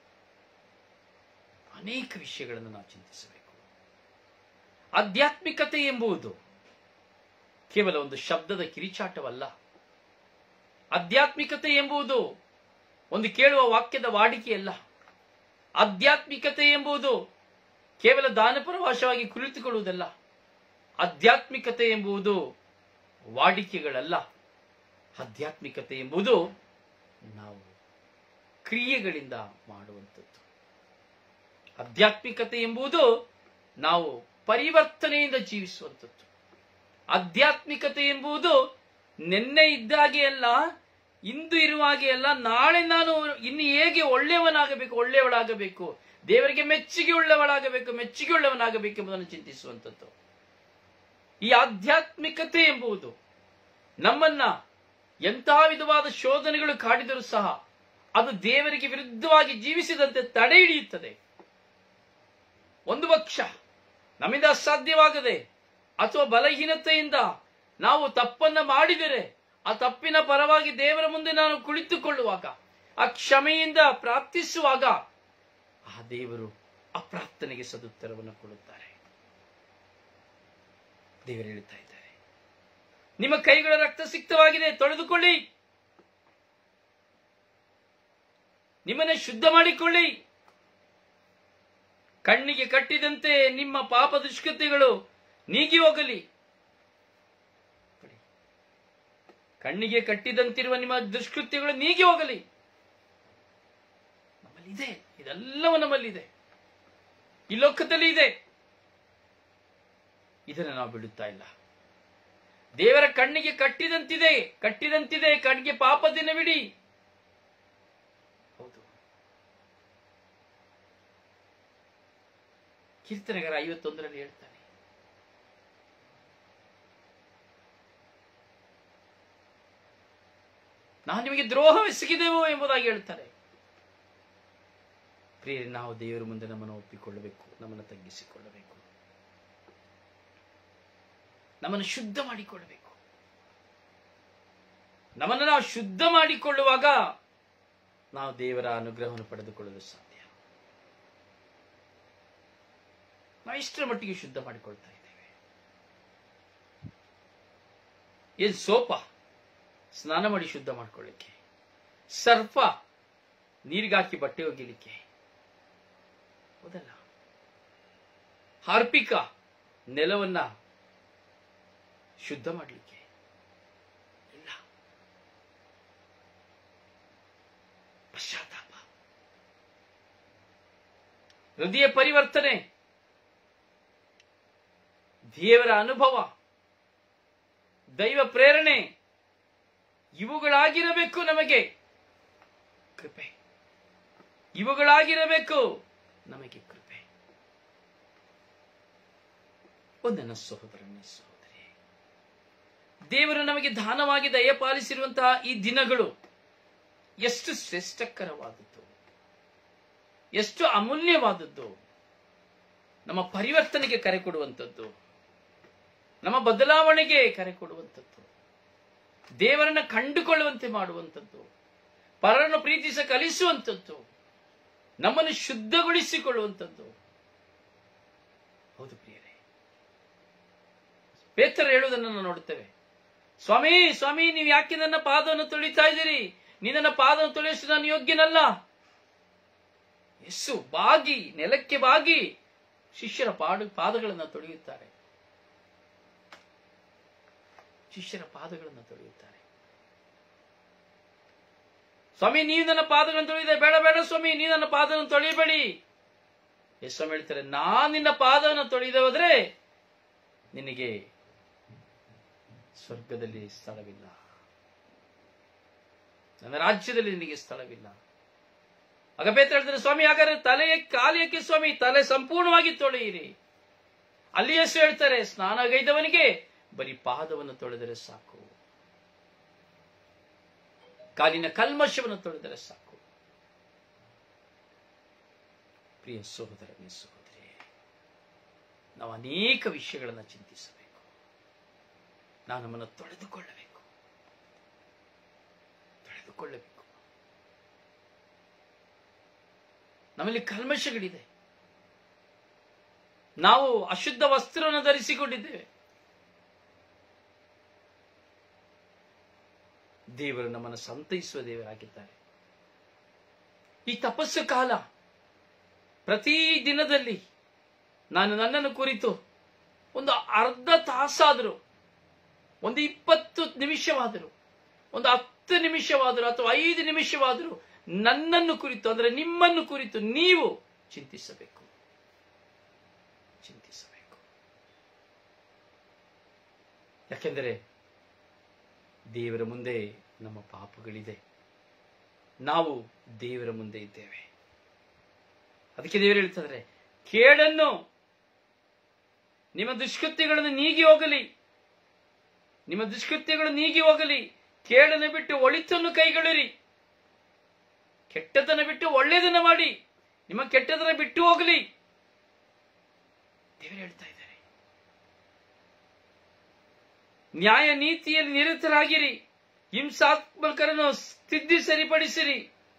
ಅನೇಕ ವಿಷಯಗಳನ್ನು ನಾವು ಚಿಂತಿಸಬೇಕು ಆಧ್ಯಾತ್ಮಿಕತೆ ಎಂಬುದು ಕೇವಲ ಒಂದು ಶಬ್ದದ ಕಿರಿಚಾಟವಲ್ಲ ಆಧ್ಯಾತ್ಮಿಕತೆ ಎಂಬುದು ಒಂದು ಕೇಳುವ ವಾಕ್ಯದ ವಾಡಿಕೆಯಲ್ಲ ಆಧ್ಯಾತ್ಮಿಕತೆ ಎಂಬುದು ಕೇವಲ ದಾನಪರವಾಸವಾಗಿ ಕುಳಿತುಕೊಳ್ಳುವುದಲ್ಲ ಆಧ್ಯಾತ್ಮಿಕತೆ ಎಂಬುದು ವಾಡಿಕೆಗಳಲ್ಲ ಆಧ್ಯಾತ್ಮಿಕತೆ ಎಂಬುದು ನಾವು ಕ್ರಿಯೆಗಳಿಂದ ಮಾಡುವಂಥದ್ದು ಆಧ್ಯಾತ್ಮಿಕತೆ ಎಂಬುದು ನಾವು ಪರಿವರ್ತನೆಯಿಂದ ಜೀವಿಸುವಂಥದ್ದು ಆಧ್ಯಾತ್ಮಿಕತೆ ಎಂಬುದು ನಿನ್ನೆ ಇದ್ದಾಗೆ ಅಲ್ಲ ಇಂದು ಇರುವ ಹಾಗೆ ಅಲ್ಲ ನಾಳೆ ನಾನು ಇನ್ನು ಹೇಗೆ ಒಳ್ಳೆಯವನಾಗಬೇಕು ಒಳ್ಳೆಯವಳಾಗಬೇಕು ದೇವರಿಗೆ ಮೆಚ್ಚುಗೆ ಉಳ್ಳವಳಾಗಬೇಕು ಮೆಚ್ಚುಗೆ ಉಳ್ಳವನಾಗಬೇಕು ಎಂಬುದನ್ನು ಚಿಂತಿಸುವಂಥದ್ದು ಈ ಆಧ್ಯಾತ್ಮಿಕತೆ ಎಂಬುದು ನಮ್ಮನ್ನ ಎಂತಹ ವಿಧವಾದ ಶೋಧನೆಗಳು ಕಾಡಿದರೂ ಸಹ ಅದು ದೇವರಿಗೆ ವಿರುದ್ಧವಾಗಿ ಜೀವಿಸಿದಂತೆ ತಡೆ ಹಿಡಿಯುತ್ತದೆ ಒಂದು ಪಕ್ಷ ನಮ್ಮಿಂದ ಅಸಾಧ್ಯವಾಗದೆ ಅಥವಾ ಬಲಹೀನತೆಯಿಂದ ನಾವು ತಪ್ಪನ್ನ ಮಾಡಿದರೆ ಆ ತಪ್ಪಿನ ಪರವಾಗಿ ದೇವರ ಮುಂದೆ ನಾನು ಕುಳಿತುಕೊಳ್ಳುವಾಗ ಆ ಕ್ಷಮೆಯಿಂದ ಪ್ರಾರ್ಥಿಸುವಾಗ ಆ ದೇವರು ಆ ಪ್ರಾರ್ಥನೆಗೆ ಸದುತ್ತರವನ್ನು ಕೊಡುತ್ತಾರೆ ದೇವರು ಹೇಳ್ತಾ ಇದ್ದಾರೆ ನಿಮ್ಮ ಕೈಗಳ ರಕ್ತ ಸಿಕ್ತವಾಗಿದೆ ತೊಳೆದುಕೊಳ್ಳಿ ನಿಮ್ಮನ್ನೇ ಶುದ್ಧ ಮಾಡಿಕೊಳ್ಳಿ ಕಣ್ಣಿಗೆ ಕಟ್ಟಿದಂತೆ ನಿಮ್ಮ ಪಾಪ ದುಷ್ಕೃತ್ಯಗಳು ನೀಗಿ ಹೋಗಲಿ ಕಣ್ಣಿಗೆ ಕಟ್ಟಿದಂತಿರುವ ನಿಮ್ಮ ದುಷ್ಕೃತ್ಯಗಳು ನೀಗಿ ಹೋಗಲಿ ನಮ್ಮಲ್ಲಿದೆ ಇದೆಲ್ಲವೂ ನಮ್ಮಲ್ಲಿದೆ ಈ ಲೋಕದಲ್ಲಿ ಇದೆ ಇದನ್ನು ನಾವು ಬಿಡುತ್ತಾ ಇಲ್ಲ ದೇವರ ಕಣ್ಣಿಗೆ ಕಟ್ಟಿದಂತಿದೆ ಕಟ್ಟಿದಂತಿದೆ ಕಣ್ಣಿಗೆ ಪಾಪ ದಿನವಿಡಿ ಹೌದು ಕೀರ್ತನೆಗಾರ ಐವತ್ತೊಂದರಲ್ಲಿ ಹೇಳ್ತಾನೆ ನಾನು ನಿಮಗೆ ದ್ರೋಹವೆಸಗಿದೆವೋ ಎಂಬುದಾಗಿ ಹೇಳ್ತಾರೆ ಪ್ರಿಯರೇ ನಾವು ದೇವರ ಮುಂದೆ ನಮ್ಮನ್ನು ಒಪ್ಪಿಕೊಳ್ಳಬೇಕು ನಮ್ಮನ್ನು ತಗ್ಗಿಸಿಕೊಳ್ಳಬೇಕು ನಮ್ಮನ್ನು ಶುದ್ಧ ಮಾಡಿಕೊಳ್ಳಬೇಕು ನಮ್ಮನ್ನು ನಾವು ಶುದ್ಧ ಮಾಡಿಕೊಳ್ಳುವಾಗ ನಾವು ದೇವರ ಅನುಗ್ರಹವನ್ನು ಪಡೆದುಕೊಳ್ಳಲು ಸಾಧ್ಯ ನಾವು ಇಷ್ಟರ ಮಟ್ಟಿಗೆ ಶುದ್ಧ ಮಾಡಿಕೊಳ್ತಾ ಇದ್ದೇವೆ ಏನ್ ಸೋಪ ಸ್ನಾನ ಮಾಡಿ ಶುದ್ಧ ಮಾಡ್ಕೊಳ್ಳಿಕ್ಕೆ ಸರ್ಪ ನೀರಿಗಾಕಿ ಬಟ್ಟೆ ಒಗಿಲಿಕ್ಕೆ ಹೌದಲ್ಲ ಹಾರ್ಪಿಕ ನೆಲವನ್ನ ಶುದ್ಧ ಮಾಡಲಿಕ್ಕೆ ಇಲ್ಲ ಪಶ್ಚಾತ್ತಾಪ ಹೃದಯ ಪರಿವರ್ತನೆ ದೇವರ ಅನುಭವ ದೈವ ಪ್ರೇರಣೆ ಇವುಗಳಾಗಿರಬೇಕು ನಮಗೆ ಕೃಪೆ ಇವುಗಳಾಗಿರಬೇಕು ನಮಗೆ ಕೃಪೆ ಒಂದನ್ನ ಸಹೋದರನೇ ಸಹೋದರಿ ದೇವರು ನಮಗೆ ದಾನವಾಗಿ ದಯಪಾಲಿಸಿರುವಂತಹ ಈ ದಿನಗಳು ಎಷ್ಟು ಶ್ರೇಷ್ಠಕರವಾದದ್ದು ಎಷ್ಟು ಅಮೂಲ್ಯವಾದದ್ದು ನಮ್ಮ ಪರಿವರ್ತನೆಗೆ ಕರೆ ಕೊಡುವಂಥದ್ದು ನಮ್ಮ ಬದಲಾವಣೆಗೆ ಕರೆ ಕೊಡುವಂಥದ್ದು ದೇವರನ್ನ ಕಂಡುಕೊಳ್ಳುವಂತೆ ಮಾಡುವಂಥದ್ದು ಪರರನ್ನು ಪ್ರೀತಿಸ ಕಲಿಸುವಂಥದ್ದು ನಮ್ಮನ್ನು ಶುದ್ಧಗೊಳಿಸಿಕೊಳ್ಳುವಂಥದ್ದು ಹೌದು ಪ್ರಿಯರೇ ಪೇತರ ಹೇಳುವುದನ್ನು ನಾವು ನೋಡುತ್ತೇವೆ ಸ್ವಾಮಿ ಸ್ವಾಮಿ ನೀವು ಯಾಕೆ ನನ್ನ ಪಾದವನ್ನು ತೊಳಿತಾ ಇದ್ದೀರಿ ನೀ ನನ್ನ ಪಾದವನ್ನು ತೊಳೆಯಷ್ಟು ನಾನು ಯೋಗ್ಯನಲ್ಲ ಎಸ್ಸು ಬಾಗಿ ನೆಲಕ್ಕೆ ಬಾಗಿ ಶಿಷ್ಯರ ಪಾಡು ಪಾದಗಳನ್ನು ತೊಳೆಯುತ್ತಾರೆ ಶಿಷ್ಯರ ಪಾದಗಳನ್ನು ತೊಳೆಯುತ್ತಾರೆ ಸ್ವಾಮಿ ನೀವು ನನ್ನ ಪಾದಗಳನ್ನು ತೊಳೆದಿದೆ ಬೇಡ ಬೇಡ ಸ್ವಾಮಿ ನೀವು ನನ್ನ ಪಾದವನ್ನು ತೊಳೆಯಬೇಡಿ ಎಸ್ ಸ್ವಾಮಿ ಹೇಳ್ತಾರೆ ನಾನು ನಿನ್ನ ಪಾದವನ್ನು ತೊಳೆಯದೆ ಹೋದ್ರೆ ನಿನಗೆ ಸ್ವರ್ಗದಲ್ಲಿ ಸ್ಥಳವಿಲ್ಲ ನನ್ನ ರಾಜ್ಯದಲ್ಲಿ ನಿನಗೆ ಸ್ಥಳವಿಲ್ಲ ಆಗ ಬೇತ ಹೇಳ್ತಾರೆ ಸ್ವಾಮಿ ಹಾಗಾದ್ರೆ ತಲೆಯ ಕಾಲಿಯಕ್ಕೆ ಸ್ವಾಮಿ ತಲೆ ಸಂಪೂರ್ಣವಾಗಿ ತೊಳೆಯಿರಿ ಅಲ್ಲಿ ಎಷ್ಟು ಹೇಳ್ತಾರೆ ಸ್ನಾನಗೈದವನಿಗೆ ಬರೀ ಪಾದವನ್ನು ತೊಳೆದರೆ ಸಾಕು ಕಾಲಿನ ಕಲ್ಮಶವನ್ನು ತೊಳೆದರೆ ಸಾಕು ಪ್ರಿಯ ಸಹೋದರನೇ ಸಹೋದರಿ ನಾವು ಅನೇಕ ವಿಷಯಗಳನ್ನು ಚಿಂತಿಸಬೇಕು ನಾವು ನಮ್ಮನ್ನು ತೊಳೆದುಕೊಳ್ಳಬೇಕು ತೊಳೆದುಕೊಳ್ಳಬೇಕು ನಮ್ಮಲ್ಲಿ ಕಲ್ಮಶಗಳಿದೆ ನಾವು ಅಶುದ್ಧ ವಸ್ತ್ರವನ್ನು ಧರಿಸಿಕೊಂಡಿದ್ದೇವೆ ದೇವರು ನಮ್ಮನ್ನು ಸಂತೈಸುವ ದೇವರಾಗಿದ್ದಾರೆ ಈ ತಪಸ್ಸು ಕಾಲ ಪ್ರತಿ ದಿನದಲ್ಲಿ ನಾನು ನನ್ನನ್ನು ಕುರಿತು ಒಂದು ಅರ್ಧ ತಾಸಾದರೂ ಒಂದು ಇಪ್ಪತ್ತು ನಿಮಿಷವಾದರೂ ಒಂದು ಹತ್ತು ನಿಮಿಷವಾದರೂ ಅಥವಾ ಐದು ನಿಮಿಷವಾದರೂ ನನ್ನನ್ನು ಕುರಿತು ಅಂದರೆ ನಿಮ್ಮನ್ನು ಕುರಿತು ನೀವು ಚಿಂತಿಸಬೇಕು ಚಿಂತಿಸಬೇಕು ಯಾಕೆಂದರೆ ದೇವರ ಮುಂದೆ ನಮ್ಮ ಪಾಪಗಳಿದೆ ನಾವು ದೇವರ ಮುಂದೆ ಇದ್ದೇವೆ ಅದಕ್ಕೆ ದೇವರು ಹೇಳ್ತಾರೆ ಕೇಡನ್ನು ನಿಮ್ಮ ದುಷ್ಕೃತ್ಯಗಳನ್ನು ನೀಗಿ ಹೋಗಲಿ ನಿಮ್ಮ ದುಷ್ಕೃತ್ಯಗಳು ನೀಗಿ ಹೋಗಲಿ ಕೇಡನ್ನು ಬಿಟ್ಟು ಒಳಿತನ್ನು ಕೈಗೊಳ್ಳಿರಿ ಕೆಟ್ಟತನ ಬಿಟ್ಟು ಒಳ್ಳೆಯದನ್ನ ಮಾಡಿ ನಿಮ್ಮ ಕೆಟ್ಟದನ್ನ ಬಿಟ್ಟು ಹೋಗಲಿ ದೇವರು ಹೇಳ್ತಾ ಇದ್ದಾರೆ ನ್ಯಾಯ ನೀತಿಯಲ್ಲಿ ನಿರತರಾಗಿರಿ ಹಿಂಸಾತ್ಮಕರನ್ನು ತಿದ್ದಿ ಸರಿಪಡಿಸಿರಿ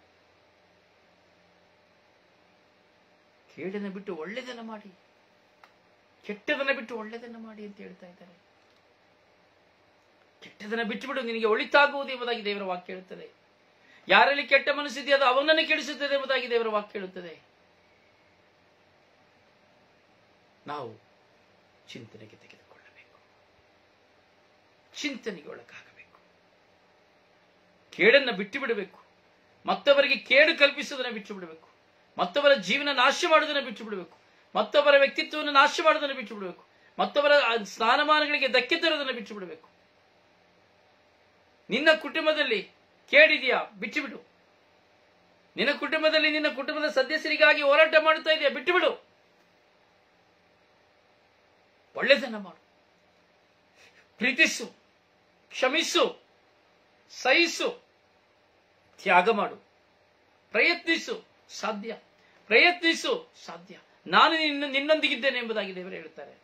ಕೇಡನ್ನ ಬಿಟ್ಟು ಒಳ್ಳೆದನ್ನ ಮಾಡಿ ಕೆಟ್ಟದನ್ನ ಬಿಟ್ಟು ಒಳ್ಳೆದನ್ನ ಮಾಡಿ ಅಂತ ಹೇಳ್ತಾ ಇದ್ದಾರೆ ಕೆಟ್ಟದನ್ನ ಬಿಟ್ಟು ಬಿಡು ನಿನಗೆ ಒಳಿತಾಗುವುದು ಎಂಬುದಾಗಿ ದೇವರ ವಾಕ್ಯ ಹೇಳುತ್ತದೆ ಯಾರಲ್ಲಿ ಕೆಟ್ಟ ಮನಸ್ಸಿದೆಯೋ ಅದು ಅವನನ್ನು ಕೆಡಿಸುತ್ತದೆ ಎಂಬುದಾಗಿ ದೇವರ ವಾಕ್ಯ ಹೇಳುತ್ತದೆ ನಾವು ಚಿಂತನೆಗೆ ತೆಗೆದುಕೊಳ್ಳಬೇಕು ಚಿಂತನೆಗೆ ಒಳಗಾಗಬೇಕು ಕೇಡನ್ನ ಬಿಟ್ಟು ಬಿಡಬೇಕು ಮತ್ತೊಬ್ಬರಿಗೆ ಕೇಡು ಕಲ್ಪಿಸುವುದನ್ನು ಬಿಟ್ಟು ಬಿಡಬೇಕು ಮತ್ತೊಬ್ಬರ ಜೀವನ ನಾಶ ಮಾಡುವುದನ್ನು ಬಿಟ್ಟು ಬಿಡಬೇಕು ಮತ್ತೊಬ್ಬರ ವ್ಯಕ್ತಿತ್ವವನ್ನು ನಾಶ ಮಾಡುವುದನ್ನು ಬಿಟ್ಟು ಬಿಡಬೇಕು ಮತ್ತೊಬ್ಬರ ಆ ಸ್ಥಾನಮಾನಗಳಿಗೆ ಧಕ್ಕೆ ತರುವುದನ್ನು ಬಿಟ್ಟು ಬಿಡಬೇಕು ನಿನ್ನ ಕುಟುಂಬದಲ್ಲಿ ಕೇಳಿದೆಯಾ ಬಿಟ್ಟು ಬಿಡು ನಿನ್ನ ಕುಟುಂಬದಲ್ಲಿ ನಿನ್ನ ಕುಟುಂಬದ ಸದಸ್ಯರಿಗಾಗಿ ಹೋರಾಟ ಮಾಡುತ್ತಾ ಇದೆಯಾ ಬಿಟ್ಟು ಬಿಡು ಒಳ್ಳೆದನ್ನ ಮಾಡು ಪ್ರೀತಿಸು ಕ್ಷಮಿಸು ಸಹಿಸು ತ್ಯಾಗ ಮಾಡು ಪ್ರಯತ್ನಿಸು ಸಾಧ್ಯ ಪ್ರಯತ್ನಿಸು ಸಾಧ್ಯ ನಾನು ನಿನ್ನ ನಿನ್ನೊಂದಿಗಿದ್ದೇನೆ ಎಂಬುದಾಗಿ ದೇವರು ಹೇಳುತ್ತಾರೆ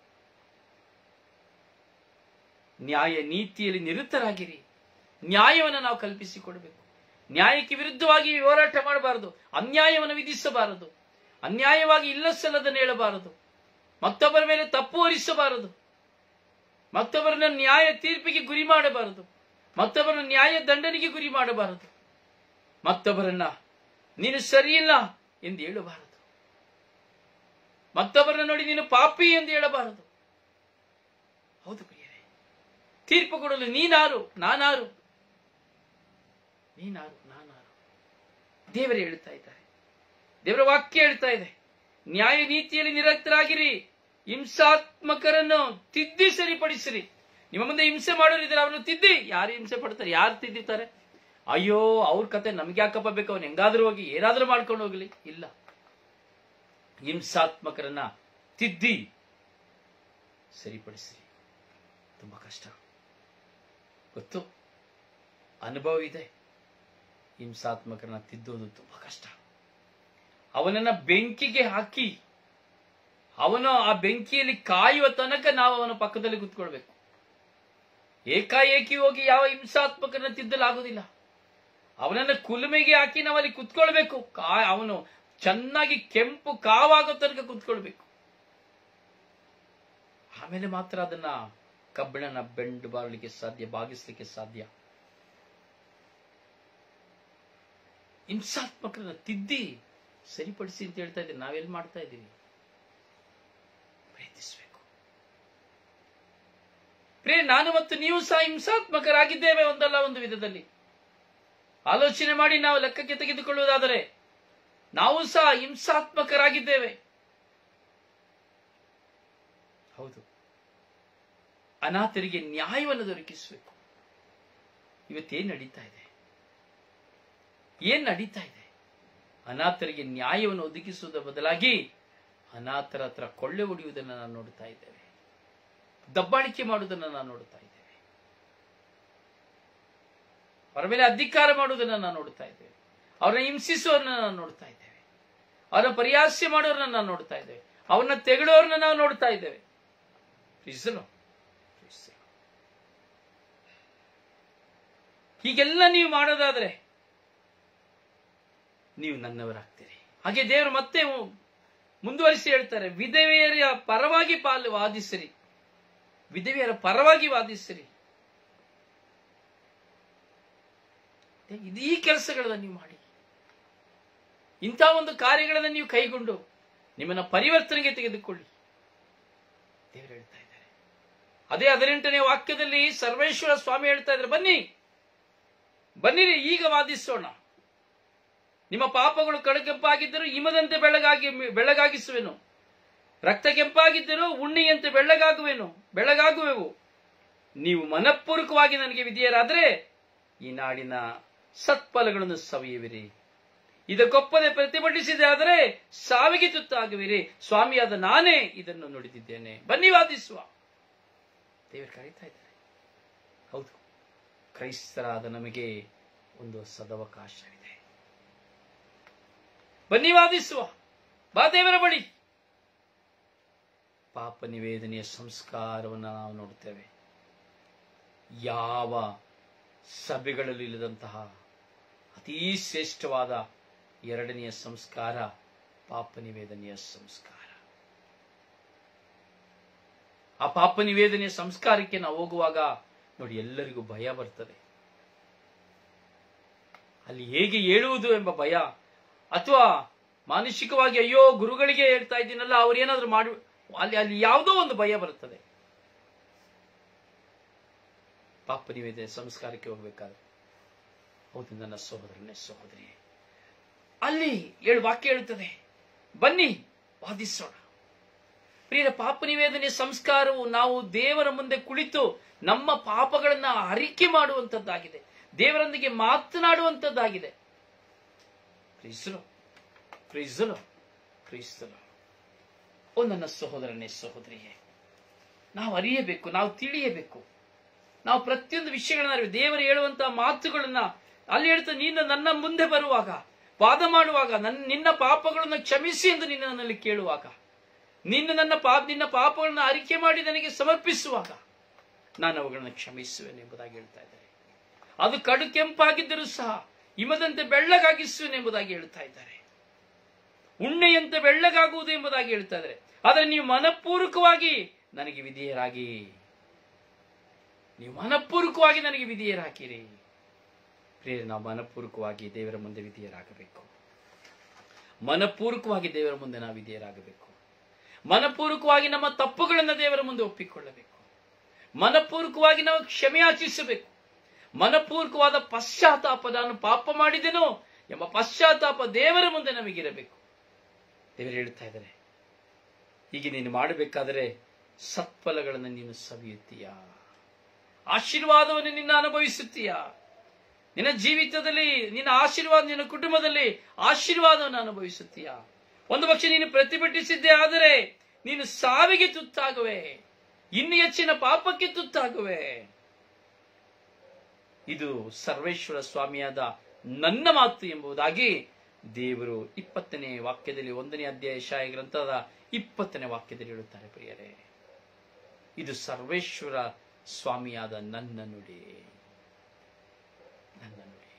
ನ್ಯಾಯ ನೀತಿಯಲ್ಲಿ ನಿರತರಾಗಿರಿ ನ್ಯಾಯವನ್ನು ನಾವು ಕಲ್ಪಿಸಿಕೊಡಬೇಕು ನ್ಯಾಯಕ್ಕೆ ವಿರುದ್ಧವಾಗಿ ಹೋರಾಟ ಮಾಡಬಾರದು ಅನ್ಯಾಯವನ್ನು ವಿಧಿಸಬಾರದು ಅನ್ಯಾಯವಾಗಿ ಇಲ್ಲಸಲ್ಲದನ್ನು ಹೇಳಬಾರದು ಮತ್ತೊಬ್ಬರ ಮೇಲೆ ತಪ್ಪು ಹೊರಿಸಬಾರದು ಮತ್ತೊಬ್ಬರನ್ನ ನ್ಯಾಯ ತೀರ್ಪಿಗೆ ಗುರಿ ಮಾಡಬಾರದು ಮತ್ತೊಬ್ಬರನ್ನ ನ್ಯಾಯ ದಂಡನೆಗೆ ಗುರಿ ಮಾಡಬಾರದು ಮತ್ತೊಬ್ಬರನ್ನ ನೀನು ಸರಿಯಿಲ್ಲ ಎಂದು ಹೇಳಬಾರದು ಮತ್ತೊಬ್ಬರನ್ನ ನೋಡಿ ನೀನು ಪಾಪಿ ಎಂದು ಹೇಳಬಾರದು ಹೌದು ಪ್ರಿಯರೇ ತೀರ್ಪು ಕೊಡಲು ನೀನಾರು ನಾನಾರು ನೀನಾರು ನಾನಾರು ದೇವರೇ ಹೇಳ್ತಾ ಇದ್ದಾರೆ ದೇವರ ವಾಕ್ಯ ಹೇಳ್ತಾ ಇದೆ ನ್ಯಾಯ ನೀತಿಯಲ್ಲಿ ನಿರತರಾಗಿರಿ ಹಿಂಸಾತ್ಮಕರನ್ನು ತಿದ್ದಿ ಸರಿಪಡಿಸಿರಿ ನಿಮ್ಮ ಮುಂದೆ ಹಿಂಸೆ ಮಾಡೋರಿದ್ದಾರೆ ಅವರನ್ನು ತಿದ್ದಿ ಯಾರು ಹಿಂಸೆ ಪಡ್ತಾರೆ ಯಾರು ತಿದ್ದಿತಾರೆ ಅಯ್ಯೋ ಅವ್ರ ಕತೆ ನಮ್ಗೆ ಯಾಕಪ್ಪ ಬೇಕು ಅವ್ನು ಹೆಂಗಾದ್ರೂ ಹೋಗಿ ಏನಾದ್ರೂ ಮಾಡ್ಕೊಂಡು ಹೋಗ್ಲಿ ಇಲ್ಲ ಹಿಂಸಾತ್ಮಕರನ್ನ ತಿದ್ದಿ ಸರಿಪಡಿಸಿರಿ ತುಂಬಾ ಕಷ್ಟ ಗೊತ್ತು ಅನುಭವ ಇದೆ ಹಿಂಸಾತ್ಮಕರನ್ನ ತಿದ್ದೋದು ತುಂಬಾ ಕಷ್ಟ ಅವನನ್ನ ಬೆಂಕಿಗೆ ಹಾಕಿ ಅವನು ಆ ಬೆಂಕಿಯಲ್ಲಿ ಕಾಯುವ ತನಕ ನಾವು ಅವನ ಪಕ್ಕದಲ್ಲಿ ಕುತ್ಕೊಳ್ಬೇಕು ಏಕಾಏಕಿ ಹೋಗಿ ಯಾವ ಹಿಂಸಾತ್ಮಕರನ್ನ ತಿದ್ದಲಾಗುವುದಿಲ್ಲ ಅವನನ್ನ ಕುಲುಮೆಗೆ ಹಾಕಿ ನಾವು ಅಲ್ಲಿ ಕುತ್ಕೊಳ್ಬೇಕು ಕಾ ಅವನು ಚೆನ್ನಾಗಿ ಕೆಂಪು ಕಾವಾಗೋ ತನಕ ಕುತ್ಕೊಳ್ಬೇಕು ಆಮೇಲೆ ಮಾತ್ರ ಅದನ್ನ ಕಬ್ಬಿಣನ ಬೆಂಡು ಬಾರಲಿಕ್ಕೆ ಸಾಧ್ಯ ಬಾಗಿಸ್ಲಿಕ್ಕೆ ಸಾಧ್ಯ ಹಿಂಸಾತ್ಮಕರನ್ನ ತಿದ್ದಿ ಸರಿಪಡಿಸಿ ಅಂತ ಹೇಳ್ತಾ ಇದ್ದೀನಿ ನಾವೆಲ್ಲಿ ಮಾಡ್ತಾ ಇದ್ದೀವಿ ಪ್ರಯತ್ನಿಸಬೇಕು ಪ್ರೇ ನಾನು ಮತ್ತು ನೀವು ಸಹ ಹಿಂಸಾತ್ಮಕರಾಗಿದ್ದೇವೆ ಒಂದಲ್ಲ ಒಂದು ವಿಧದಲ್ಲಿ ಆಲೋಚನೆ ಮಾಡಿ ನಾವು ಲೆಕ್ಕಕ್ಕೆ ತೆಗೆದುಕೊಳ್ಳುವುದಾದರೆ ನಾವು ಸಹ ಹಿಂಸಾತ್ಮಕರಾಗಿದ್ದೇವೆ ಹೌದು ಅನಾಥರಿಗೆ ನ್ಯಾಯವನ್ನು ದೊರಕಿಸಬೇಕು ಇವತ್ತೇನ್ ನಡೀತಾ ಇದೆ ಏನ್ ನಡೀತಾ ಇದೆ ಅನಾಥರಿಗೆ ನ್ಯಾಯವನ್ನು ಒದಗಿಸುವುದರ ಬದಲಾಗಿ ಅನಾಥರ ಹತ್ರ ಕೊಳ್ಳೆ ಹೊಡೆಯುವುದನ್ನು ನಾವು ನೋಡ್ತಾ ಇದ್ದೇವೆ ದಬ್ಬಾಳಿಕೆ ಮಾಡುವುದನ್ನು ನಾವು ನೋಡ್ತಾ ಇದ್ದೇವೆ ಅವರ ಮೇಲೆ ಅಧಿಕಾರ ಮಾಡುವುದನ್ನು ನಾವು ನೋಡ್ತಾ ಇದ್ದೇವೆ ಅವರನ್ನ ಹಿಂಸಿಸುವವರನ್ನ ನಾವು ನೋಡ್ತಾ ಇದ್ದೇವೆ ಅವರ ಪರಿಹಾಸ್ಯ ಮಾಡೋರನ್ನ ನಾವು ನೋಡ್ತಾ ಇದ್ದೇವೆ ಅವರನ್ನ ತೆಗಳೋರನ್ನ ನಾವು ನೋಡ್ತಾ ಇದ್ದೇವೆ ಪ್ರೀಸಲು ಪ್ರೀಸಲು. ಹೀಗೆಲ್ಲ ನೀವು ಮಾಡೋದಾದ್ರೆ ನೀವು ನನ್ನವರಾಗ್ತೀರಿ ಹಾಗೆ ದೇವರು ಮತ್ತೆ ಮು- ಮುಂದುವರಿಸಿ ಹೇಳ್ತಾರೆ ವಿಧವೆಯರ ಪರವಾಗಿ ಪಾಲು ವಾದಿಸಿರಿ ವಿಧವೆಯರ ಪರವಾಗಿ ವಾದಿಸಿರಿ ಇದು ಈ ಕೆಲಸಗಳನ್ನ ನೀವು ಮಾಡಿ ಇಂಥ ಒಂದು ಕಾರ್ಯಗಳನ್ನು ನೀವು ಕೈಗೊಂಡು ನಿಮ್ಮನ್ನ ಪರಿವರ್ತನೆಗೆ ತೆಗೆದುಕೊಳ್ಳಿ ದೇವರು ಹೇಳ್ತಾ ಇದ್ದಾರೆ ಅದೇ ಹದಿನೆಂಟನೇ ವಾಕ್ಯದಲ್ಲಿ ಸರ್ವೇಶ್ವರ ಸ್ವಾಮಿ ಹೇಳ್ತಾ ಇದ್ದಾರೆ ಬನ್ನಿ ಬನ್ನಿರಿ ಈಗ ವಾದಿಸೋಣ ನಿಮ್ಮ ಪಾಪಗಳು ಕಡುಗೆಂಪಾಗಿದ್ದರೂ ಹಿಮದಂತೆ ಬೆಳಗಾಗಿ ಬೆಳಗಾಗಿಸುವೆನು ರಕ್ತ ಕೆಂಪಾಗಿದ್ದರೂ ಉಣ್ಣಿಯಂತೆ ಬೆಳ್ಳಗಾಗುವೆನು ಬೆಳಗಾಗುವೆವು ನೀವು ಮನಪೂರ್ವಕವಾಗಿ ನನಗೆ ವಿಧಿಯರಾದರೆ ಈ ನಾಡಿನ ಸತ್ಫಲಗಳನ್ನು ಸವಿಯುವಿರಿ ಇದಕ್ಕೊಪ್ಪದೆ ಪ್ರತಿಭಟಿಸಿದೆ ಆದರೆ ಸಾವಿಗೆ ತುತ್ತಾಗುವಿರಿ ಸ್ವಾಮಿಯಾದ ನಾನೇ ಇದನ್ನು ನುಡಿದಿದ್ದೇನೆ ಬನ್ನಿ ವಾದಿಸುವ ದೇವರು ಕರೀತಾ ಇದ್ದಾರೆ ಹೌದು ಕ್ರೈಸ್ತರಾದ ನಮಗೆ ಒಂದು ಸದವಕಾಶವಿದೆ ಬನ್ನಿ ವಾದಿಸುವ ಬಾ ದೇವರ ಬಳಿ ಪಾಪ ನಿವೇದನೆಯ ಸಂಸ್ಕಾರವನ್ನು ನಾವು ನೋಡುತ್ತೇವೆ ಯಾವ ಸಭೆಗಳಲ್ಲಿ ಇಲ್ಲದಂತಹ ಅತೀ ಶ್ರೇಷ್ಠವಾದ ಎರಡನೆಯ ಸಂಸ್ಕಾರ ಪಾಪ ನಿವೇದನೆಯ ಸಂಸ್ಕಾರ ಆ ಪಾಪ ನಿವೇದನೆಯ ಸಂಸ್ಕಾರಕ್ಕೆ ನಾವು ಹೋಗುವಾಗ ನೋಡಿ ಎಲ್ಲರಿಗೂ ಭಯ ಬರ್ತದೆ ಅಲ್ಲಿ ಹೇಗೆ ಹೇಳುವುದು ಎಂಬ ಭಯ ಅಥವಾ ಮಾನಸಿಕವಾಗಿ ಅಯ್ಯೋ ಗುರುಗಳಿಗೆ ಹೇಳ್ತಾ ಇದ್ದೀನಲ್ಲ ಅವ್ರು ಏನಾದ್ರು ಮಾಡಿ ಅಲ್ಲಿ ಅಲ್ಲಿ ಯಾವುದೋ ಒಂದು ಭಯ ಬರುತ್ತದೆ ಪಾಪ ನಿವೇದನೆ ಸಂಸ್ಕಾರಕ್ಕೆ ಹೋಗ್ಬೇಕಾದ್ರೆ ಹೌದು ನನ್ನ ಸಹೋದರನೇ ಸಹೋದರಿ ಅಲ್ಲಿ ಏಳು ವಾಕ್ಯ ಹೇಳುತ್ತದೆ ಬನ್ನಿ ವಾದಿಸೋಣ ಪ್ರಿಯರ ಪಾಪ ನಿವೇದನೆ ಸಂಸ್ಕಾರವು ನಾವು ದೇವರ ಮುಂದೆ ಕುಳಿತು ನಮ್ಮ ಪಾಪಗಳನ್ನ ಅರಿಕೆ ಮಾಡುವಂತದ್ದಾಗಿದೆ ದೇವರೊಂದಿಗೆ ಮಾತನಾಡುವಂತದ್ದಾಗಿದೆ ಕ್ರೈಸ್ತರು ಕ್ರೈಸ್ತರು ಕ್ರೈಸ್ತರು ಓ ನನ್ನ ಸಹೋದರನೇ ಸಹೋದರಿಯೇ ನಾವು ಅರಿಯಬೇಕು ನಾವು ತಿಳಿಯಬೇಕು ನಾವು ಪ್ರತಿಯೊಂದು ವಿಷಯಗಳನ್ನ ಅರಿವು ದೇವರು ಹೇಳುವಂತಹ ಮಾತುಗಳನ್ನ ಅಲ್ಲಿ ಹೇಳ್ತಾ ನೀನು ನನ್ನ ಮುಂದೆ ಬರುವಾಗ ವಾದ ಮಾಡುವಾಗ ನನ್ನ ನಿನ್ನ ಪಾಪಗಳನ್ನು ಕ್ಷಮಿಸಿ ಎಂದು ನಿನ್ನ ನನ್ನಲ್ಲಿ ಕೇಳುವಾಗ ನಿನ್ನ ನನ್ನ ಪಾಪ ನಿನ್ನ ಪಾಪಗಳನ್ನ ಅರಿಕೆ ಮಾಡಿ ನನಗೆ ಸಮರ್ಪಿಸುವಾಗ ನಾನು ಅವುಗಳನ್ನು ಕ್ಷಮಿಸುವೆನು ಎಂಬುದಾಗಿ ಹೇಳ್ತಾ ಇದ್ದಾರೆ ಅದು ಕಡು ಕೆಂಪಾಗಿದ್ದರೂ ಸಹ ಹಿಮದಂತೆ ಬೆಳ್ಳಗಾಗಿಸುವೆನು ಎಂಬುದಾಗಿ ಹೇಳ್ತಾ ಇದ್ದಾರೆ ಉಣ್ಣೆಯಂತೆ ಬೆಳ್ಳಗಾಗುವುದು ಎಂಬುದಾಗಿ ಹೇಳ್ತಾ ಇದ್ದಾರೆ ಆದರೆ ನೀವು ಮನಪೂರ್ವಕವಾಗಿ ನನಗೆ ವಿಧೇಯರಾಗಿ ನೀವು ಮನಪೂರ್ವಕವಾಗಿ ನನಗೆ ವಿಧೇಯರಾಕಿರಿ ಪ್ರಿಯ ನಾವು ಮನಪೂರ್ವಕವಾಗಿ ದೇವರ ಮುಂದೆ ವಿಧೇಯರಾಗಬೇಕು ಮನಪೂರ್ವಕವಾಗಿ ದೇವರ ಮುಂದೆ ನಾವು ವಿಧೇಯರಾಗಬೇಕು ಮನಪೂರ್ವಕವಾಗಿ ನಮ್ಮ ತಪ್ಪುಗಳನ್ನು ದೇವರ ಮುಂದೆ ಒಪ್ಪಿಕೊಳ್ಳಬೇಕು ಮನಪೂರ್ವಕವಾಗಿ ನಾವು ಕ್ಷಮೆ ಯಾಚಿಸಬೇಕು ಮನಪೂರ್ವಕವಾದ ಪಶ್ಚಾತ್ತಾಪ ನಾನು ಪಾಪ ಮಾಡಿದೆನೋ ಎಂಬ ಪಶ್ಚಾತ್ತಾಪ ದೇವರ ಮುಂದೆ ನಮಗಿರಬೇಕು ದೇವರು ಹೇಳ್ತಾ ಇದ್ದಾರೆ ಹೀಗೆ ನೀನು ಮಾಡಬೇಕಾದರೆ ಸತ್ಫಲಗಳನ್ನು ನೀನು ಸವಿಯುತ್ತೀಯಾ ಆಶೀರ್ವಾದವನ್ನು ನಿನ್ನ ಅನುಭವಿಸುತ್ತೀಯಾ ನಿನ್ನ ಜೀವಿತದಲ್ಲಿ ನಿನ್ನ ಆಶೀರ್ವಾದ ನಿನ್ನ ಕುಟುಂಬದಲ್ಲಿ ಆಶೀರ್ವಾದವನ್ನು ಅನುಭವಿಸುತ್ತೀಯಾ ಒಂದು ಪಕ್ಷ ನೀನು ಪ್ರತಿಭಟಿಸಿದ್ದೇ ಆದರೆ ನೀನು ಸಾವಿಗೆ ತುತ್ತಾಗುವೆ ಇನ್ನು ಹೆಚ್ಚಿನ ಪಾಪಕ್ಕೆ ತುತ್ತಾಗುವೆ ಇದು ಸರ್ವೇಶ್ವರ ಸ್ವಾಮಿಯಾದ ನನ್ನ ಮಾತು ಎಂಬುದಾಗಿ ದೇವರು ಇಪ್ಪತ್ತನೇ ವಾಕ್ಯದಲ್ಲಿ ಒಂದನೇ ಅಧ್ಯಾಯ ಶಾಯ ಗ್ರಂಥದ ಇಪ್ಪತ್ತನೇ ವಾಕ್ಯದಲ್ಲಿ ಹೇಳುತ್ತಾರೆ ಪ್ರಿಯರೇ ಇದು ಸರ್ವೇಶ್ವರ ಸ್ವಾಮಿಯಾದ ನನ್ನ ನುಡಿ ನನ್ನ ನುಡಿ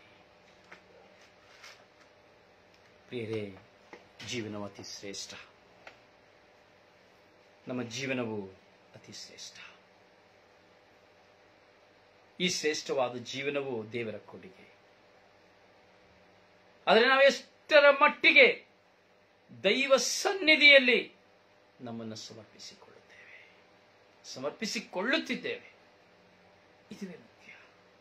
ಪ್ರಿಯರೇ ಜೀವನವು ಅತಿ ಶ್ರೇಷ್ಠ ನಮ್ಮ ಜೀವನವು ಅತಿ ಶ್ರೇಷ್ಠ ಈ ಶ್ರೇಷ್ಠವಾದ ಜೀವನವು ದೇವರ ಕೊಡುಗೆ ಆದರೆ ನಾವು ಎಷ್ಟರ ಮಟ್ಟಿಗೆ ದೈವ ಸನ್ನಿಧಿಯಲ್ಲಿ ನಮ್ಮನ್ನು ಸಮರ್ಪಿಸಿಕೊಳ್ಳುತ್ತೇವೆ ಸಮರ್ಪಿಸಿಕೊಳ್ಳುತ್ತಿದ್ದೇವೆ ಇದುವೇ ಮುಖ್ಯ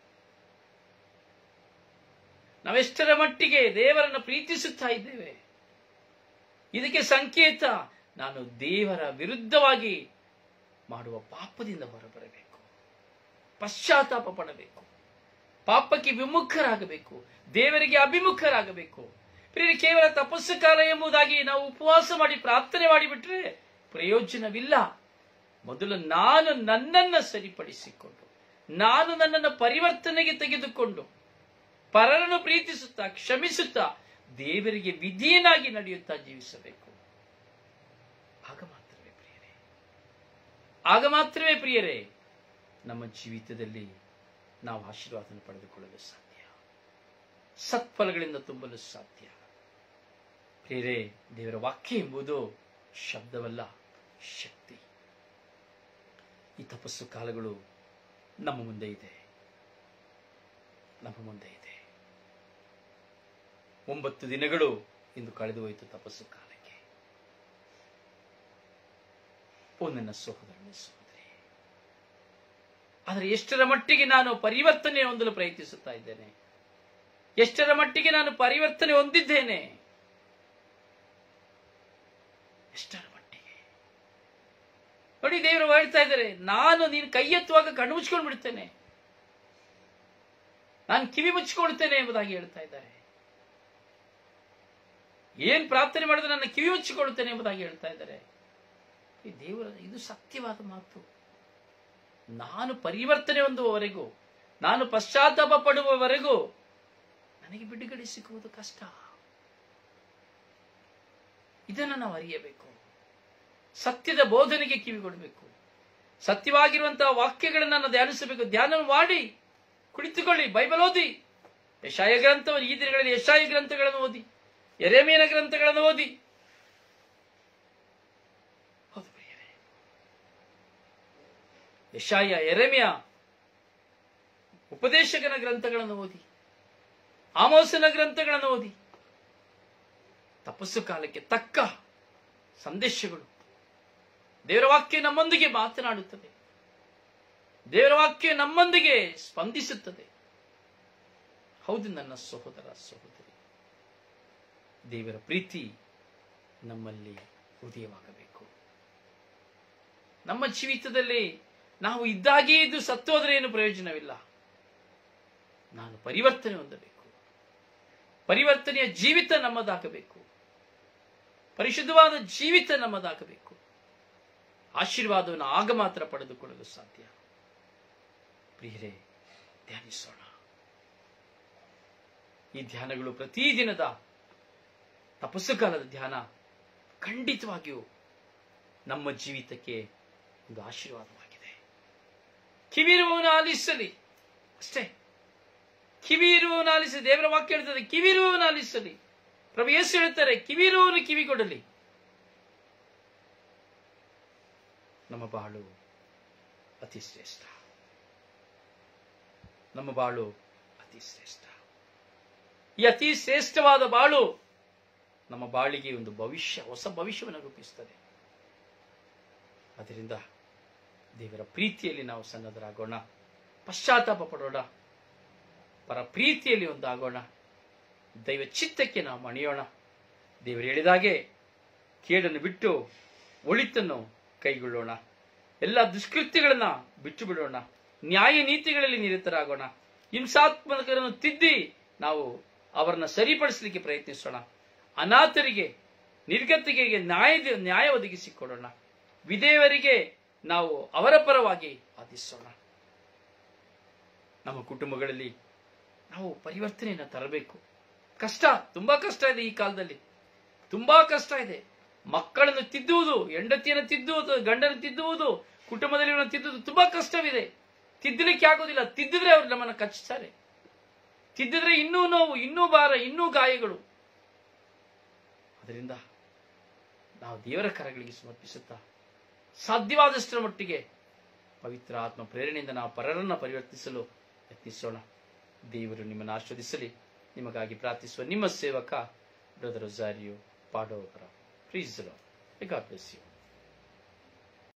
ನಾವೆಷ್ಟರ ಮಟ್ಟಿಗೆ ದೇವರನ್ನು ಪ್ರೀತಿಸುತ್ತಾ ಇದ್ದೇವೆ ಇದಕ್ಕೆ ಸಂಕೇತ ನಾನು ದೇವರ ವಿರುದ್ಧವಾಗಿ ಮಾಡುವ ಪಾಪದಿಂದ ಹೊರಬರಬೇಕು ಪಶ್ಚಾತ್ತಾಪ ಪಡಬೇಕು ಪಾಪಕ್ಕೆ ವಿಮುಖರಾಗಬೇಕು ದೇವರಿಗೆ ಅಭಿಮುಖರಾಗಬೇಕು ಪ್ರಿಯ ಕೇವಲ ತಪಸ್ಸು ಕಾಲ ಎಂಬುದಾಗಿ ನಾವು ಉಪವಾಸ ಮಾಡಿ ಪ್ರಾರ್ಥನೆ ಮಾಡಿಬಿಟ್ರೆ ಪ್ರಯೋಜನವಿಲ್ಲ ಮೊದಲು ನಾನು ನನ್ನನ್ನು ಸರಿಪಡಿಸಿಕೊಂಡು ನಾನು ನನ್ನನ್ನು ಪರಿವರ್ತನೆಗೆ ತೆಗೆದುಕೊಂಡು ಪರರನ್ನು ಪ್ರೀತಿಸುತ್ತಾ ಕ್ಷಮಿಸುತ್ತಾ ದೇವರಿಗೆ ವಿಧಿಯನಾಗಿ ನಡೆಯುತ್ತಾ ಜೀವಿಸಬೇಕು ಆಗ ಮಾತ್ರವೇ ಪ್ರಿಯರೇ ಆಗ ಮಾತ್ರವೇ ಪ್ರಿಯರೇ ನಮ್ಮ ಜೀವಿತದಲ್ಲಿ ನಾವು ಆಶೀರ್ವಾದವನ್ನು ಪಡೆದುಕೊಳ್ಳಲು ಸಾಧ್ಯ ಸತ್ಫಲಗಳಿಂದ ತುಂಬಲು ಸಾಧ್ಯ ಪ್ರಿಯರೇ ದೇವರ ವಾಕ್ಯ ಎಂಬುದು ಶಬ್ದವಲ್ಲ ಶಕ್ತಿ ಈ ತಪಸ್ಸು ಕಾಲಗಳು ನಮ್ಮ ಮುಂದೆ ಇದೆ ನಮ್ಮ ಮುಂದೆ ಇದೆ ಒಂಬತ್ತು ದಿನಗಳು ಇಂದು ಕಳೆದು ಹೋಯಿತು ತಪಸ್ಸು ಕಾಲಕ್ಕೆ ಓ ನನ್ನ ಸಹೋದರನ ಸಹೋದರಿ ಆದರೆ ಎಷ್ಟರ ಮಟ್ಟಿಗೆ ನಾನು ಪರಿವರ್ತನೆ ಹೊಂದಲು ಪ್ರಯತ್ನಿಸುತ್ತಾ ಇದ್ದೇನೆ ಎಷ್ಟರ ಮಟ್ಟಿಗೆ ನಾನು ಪರಿವರ್ತನೆ ಹೊಂದಿದ್ದೇನೆ ಎಷ್ಟರ ಮಟ್ಟಿಗೆ ನೋಡಿ ದೇವರು ಹೇಳ್ತಾ ಇದ್ದಾರೆ ನಾನು ನೀನು ಕೈ ಎತ್ತುವಾಗ ಕಣ್ಣು ಮುಚ್ಕೊಂಡು ಬಿಡ್ತೇನೆ ನಾನು ಕಿವಿ ಮುಚ್ಚಿಕೊಳ್ತೇನೆ ಎಂಬುದಾಗಿ ಹೇಳ್ತಾ ಇದ್ದಾರೆ ಏನ್ ಪ್ರಾರ್ಥನೆ ಮಾಡಿದ್ರೆ ನನ್ನ ಕಿವಿ ಮುಚ್ಚಿಕೊಳ್ಳುತ್ತೇನೆ ಎಂಬುದಾಗಿ ಹೇಳ್ತಾ ಇದ್ದಾರೆ ಈ ದೇವರ ಇದು ಸತ್ಯವಾದ ಮಾತು ನಾನು ಪರಿವರ್ತನೆ ಹೊಂದುವವರೆಗೂ ನಾನು ಪಶ್ಚಾತ್ತಾಪ ಪಡುವವರೆಗೂ ನನಗೆ ಬಿಡುಗಡೆ ಸಿಕ್ಕುವುದು ಕಷ್ಟ ಇದನ್ನು ನಾವು ಅರಿಯಬೇಕು ಸತ್ಯದ ಬೋಧನೆಗೆ ಕಿವಿ ಕೊಡಬೇಕು ಸತ್ಯವಾಗಿರುವಂತಹ ವಾಕ್ಯಗಳನ್ನು ನಾವು ಧ್ಯಾನಿಸಬೇಕು ಧ್ಯಾನ ಮಾಡಿ ಕುಳಿತುಕೊಳ್ಳಿ ಬೈಬಲ್ ಓದಿ ಯಶಾಯ ಗ್ರಂಥವನ್ನು ಈ ದಿನಗಳಲ್ಲಿ ಯಶಾಯ ಗ್ರಂಥಗಳನ್ನು ಓದಿ ಎರೆಮೇನ ಗ್ರಂಥಗಳನ್ನು ಓದಿ ಹೌದು ಪ್ರಿಯರೇ ಯಶಾಯ ಎರೆಮೆಯ ಉಪದೇಶಕನ ಗ್ರಂಥಗಳನ್ನು ಓದಿ ಆಮೋಸನ ಗ್ರಂಥಗಳನ್ನು ಓದಿ ತಪಸ್ಸು ಕಾಲಕ್ಕೆ ತಕ್ಕ ಸಂದೇಶಗಳು ದೇವರ ವಾಕ್ಯ ನಮ್ಮೊಂದಿಗೆ ಮಾತನಾಡುತ್ತದೆ ದೇವರ ವಾಕ್ಯ ನಮ್ಮೊಂದಿಗೆ ಸ್ಪಂದಿಸುತ್ತದೆ ಹೌದು ನನ್ನ ಸಹೋದರ ಸಹೋದರಿ ದೇವರ ಪ್ರೀತಿ ನಮ್ಮಲ್ಲಿ ಉದಯವಾಗಬೇಕು ನಮ್ಮ ಜೀವಿತದಲ್ಲಿ ನಾವು ಇದ್ದಾಗೇ ಇದು ಸತ್ತೋದ್ರೆ ಏನು ಪ್ರಯೋಜನವಿಲ್ಲ ನಾನು ಪರಿವರ್ತನೆ ಹೊಂದಬೇಕು ಪರಿವರ್ತನೆಯ ಜೀವಿತ ನಮ್ಮದಾಗಬೇಕು ಪರಿಶುದ್ಧವಾದ ಜೀವಿತ ನಮ್ಮದಾಗಬೇಕು ಆಶೀರ್ವಾದವನ್ನು ಆಗ ಮಾತ್ರ ಪಡೆದುಕೊಳ್ಳಲು ಸಾಧ್ಯ ಪ್ರಿಯರೇ ಧ್ಯಾನಿಸೋಣ ಈ ಧ್ಯಾನಗಳು ಪ್ರತಿದಿನದ ತಪಸ್ಸು ಕಾಲದ ಧ್ಯಾನ ಖಂಡಿತವಾಗಿಯೂ ನಮ್ಮ ಜೀವಿತಕ್ಕೆ ಒಂದು ಆಶೀರ್ವಾದವಾಗಿದೆ ಕಿವಿರುವವನು ಆಲಿಸಲಿ ಅಷ್ಟೇ ಕಿವಿ ಇರುವವನು ಆಲಿಸಲಿ ದೇವರ ವಾಕ್ಯ ಹೇಳ್ತದೆ ಕಿವಿ ಇರುವವನು ಆಲಿಸಲಿ ಪ್ರಭು ಯೇಸು ಹೇಳ್ತಾರೆ ಕಿವಿ ಇರುವವನು ಕಿವಿ ಕೊಡಲಿ ನಮ್ಮ ಬಾಳು ಅತಿ ಶ್ರೇಷ್ಠ ನಮ್ಮ ಬಾಳು ಅತಿ ಶ್ರೇಷ್ಠ ಈ ಅತಿ ಶ್ರೇಷ್ಠವಾದ ಬಾಳು ನಮ್ಮ ಬಾಳಿಗೆ ಒಂದು ಭವಿಷ್ಯ ಹೊಸ ಭವಿಷ್ಯವನ್ನು ರೂಪಿಸುತ್ತದೆ ಅದರಿಂದ ದೇವರ ಪ್ರೀತಿಯಲ್ಲಿ ನಾವು ಸನ್ನದ್ಧರಾಗೋಣ ಪಶ್ಚಾತ್ತಾಪ ಪಡೋಣ ಪರ ಪ್ರೀತಿಯಲ್ಲಿ ಒಂದಾಗೋಣ ದೈವ ಚಿತ್ತಕ್ಕೆ ನಾವು ಮಣಿಯೋಣ ದೇವರು ಹೇಳಿದಾಗೆ ಕೇಡನ್ನು ಬಿಟ್ಟು ಒಳಿತನ್ನು ಕೈಗೊಳ್ಳೋಣ ಎಲ್ಲ ದುಷ್ಕೃತ್ಯಗಳನ್ನ ಬಿಟ್ಟು ಬಿಡೋಣ ನ್ಯಾಯ ನೀತಿಗಳಲ್ಲಿ ನಿರತರಾಗೋಣ ಹಿಂಸಾತ್ಮಕರನ್ನು ತಿದ್ದಿ ನಾವು ಅವರನ್ನ ಸರಿಪಡಿಸಲಿಕ್ಕೆ ಪ್ರಯತ್ನಿಸೋಣ ಅನಾಥರಿಗೆ ನಿರ್ಗತಿಗೆ ನ್ಯಾಯ ನ್ಯಾಯ ಒದಗಿಸಿಕೊಡೋಣ ವಿಧೇಯರಿಗೆ ನಾವು ಅವರ ಪರವಾಗಿ ವಾದಿಸೋಣ ನಮ್ಮ ಕುಟುಂಬಗಳಲ್ಲಿ ನಾವು ಪರಿವರ್ತನೆಯನ್ನು ತರಬೇಕು ಕಷ್ಟ ತುಂಬಾ ಕಷ್ಟ ಇದೆ ಈ ಕಾಲದಲ್ಲಿ ತುಂಬಾ ಕಷ್ಟ ಇದೆ ಮಕ್ಕಳನ್ನು ತಿದ್ದುವುದು ಹೆಂಡತಿಯನ್ನು ತಿದ್ದುವುದು ಗಂಡನ ತಿದ್ದುವುದು ಕುಟುಂಬದಲ್ಲಿ ತಿದ್ದುವುದು ತುಂಬಾ ಕಷ್ಟವಿದೆ ತಿದ್ದಲಿಕ್ಕೆ ಆಗೋದಿಲ್ಲ ತಿದ್ದಿದ್ರೆ ಅವರು ನಮ್ಮನ್ನು ಕಚ್ಚುತ್ತಾರೆ ತಿದ್ದಿದ್ರೆ ಇನ್ನೂ ನೋವು ಇನ್ನೂ ಭಾರ ಇನ್ನೂ ಗಾಯಗಳು ಅದರಿಂದ ನಾವು ದೇವರ ಕರಗಳಿಗೆ ಸಮರ್ಪಿಸುತ್ತಾ ಸಾಧ್ಯವಾದಷ್ಟರ ಮಟ್ಟಿಗೆ ಪವಿತ್ರ ಆತ್ಮ ಪ್ರೇರಣೆಯಿಂದ ನಾವು ಪರರನ್ನ ಪರಿವರ್ತಿಸಲು ಯತ್ನಿಸೋಣ ದೇವರು ನಿಮ್ಮನ್ನು ಆಶ್ವದಿಸಲಿ ನಿಮಗಾಗಿ ಪ್ರಾರ್ಥಿಸುವ ನಿಮ್ಮ ಸೇವಕ ಬ್ರದರ್ ರೊಜಾರಿಯೋ ಪಾಡೋವರ ಪ್ರೀಸ್ ಗಾಡ್ ಬ್ಲೆಸ್ ಯು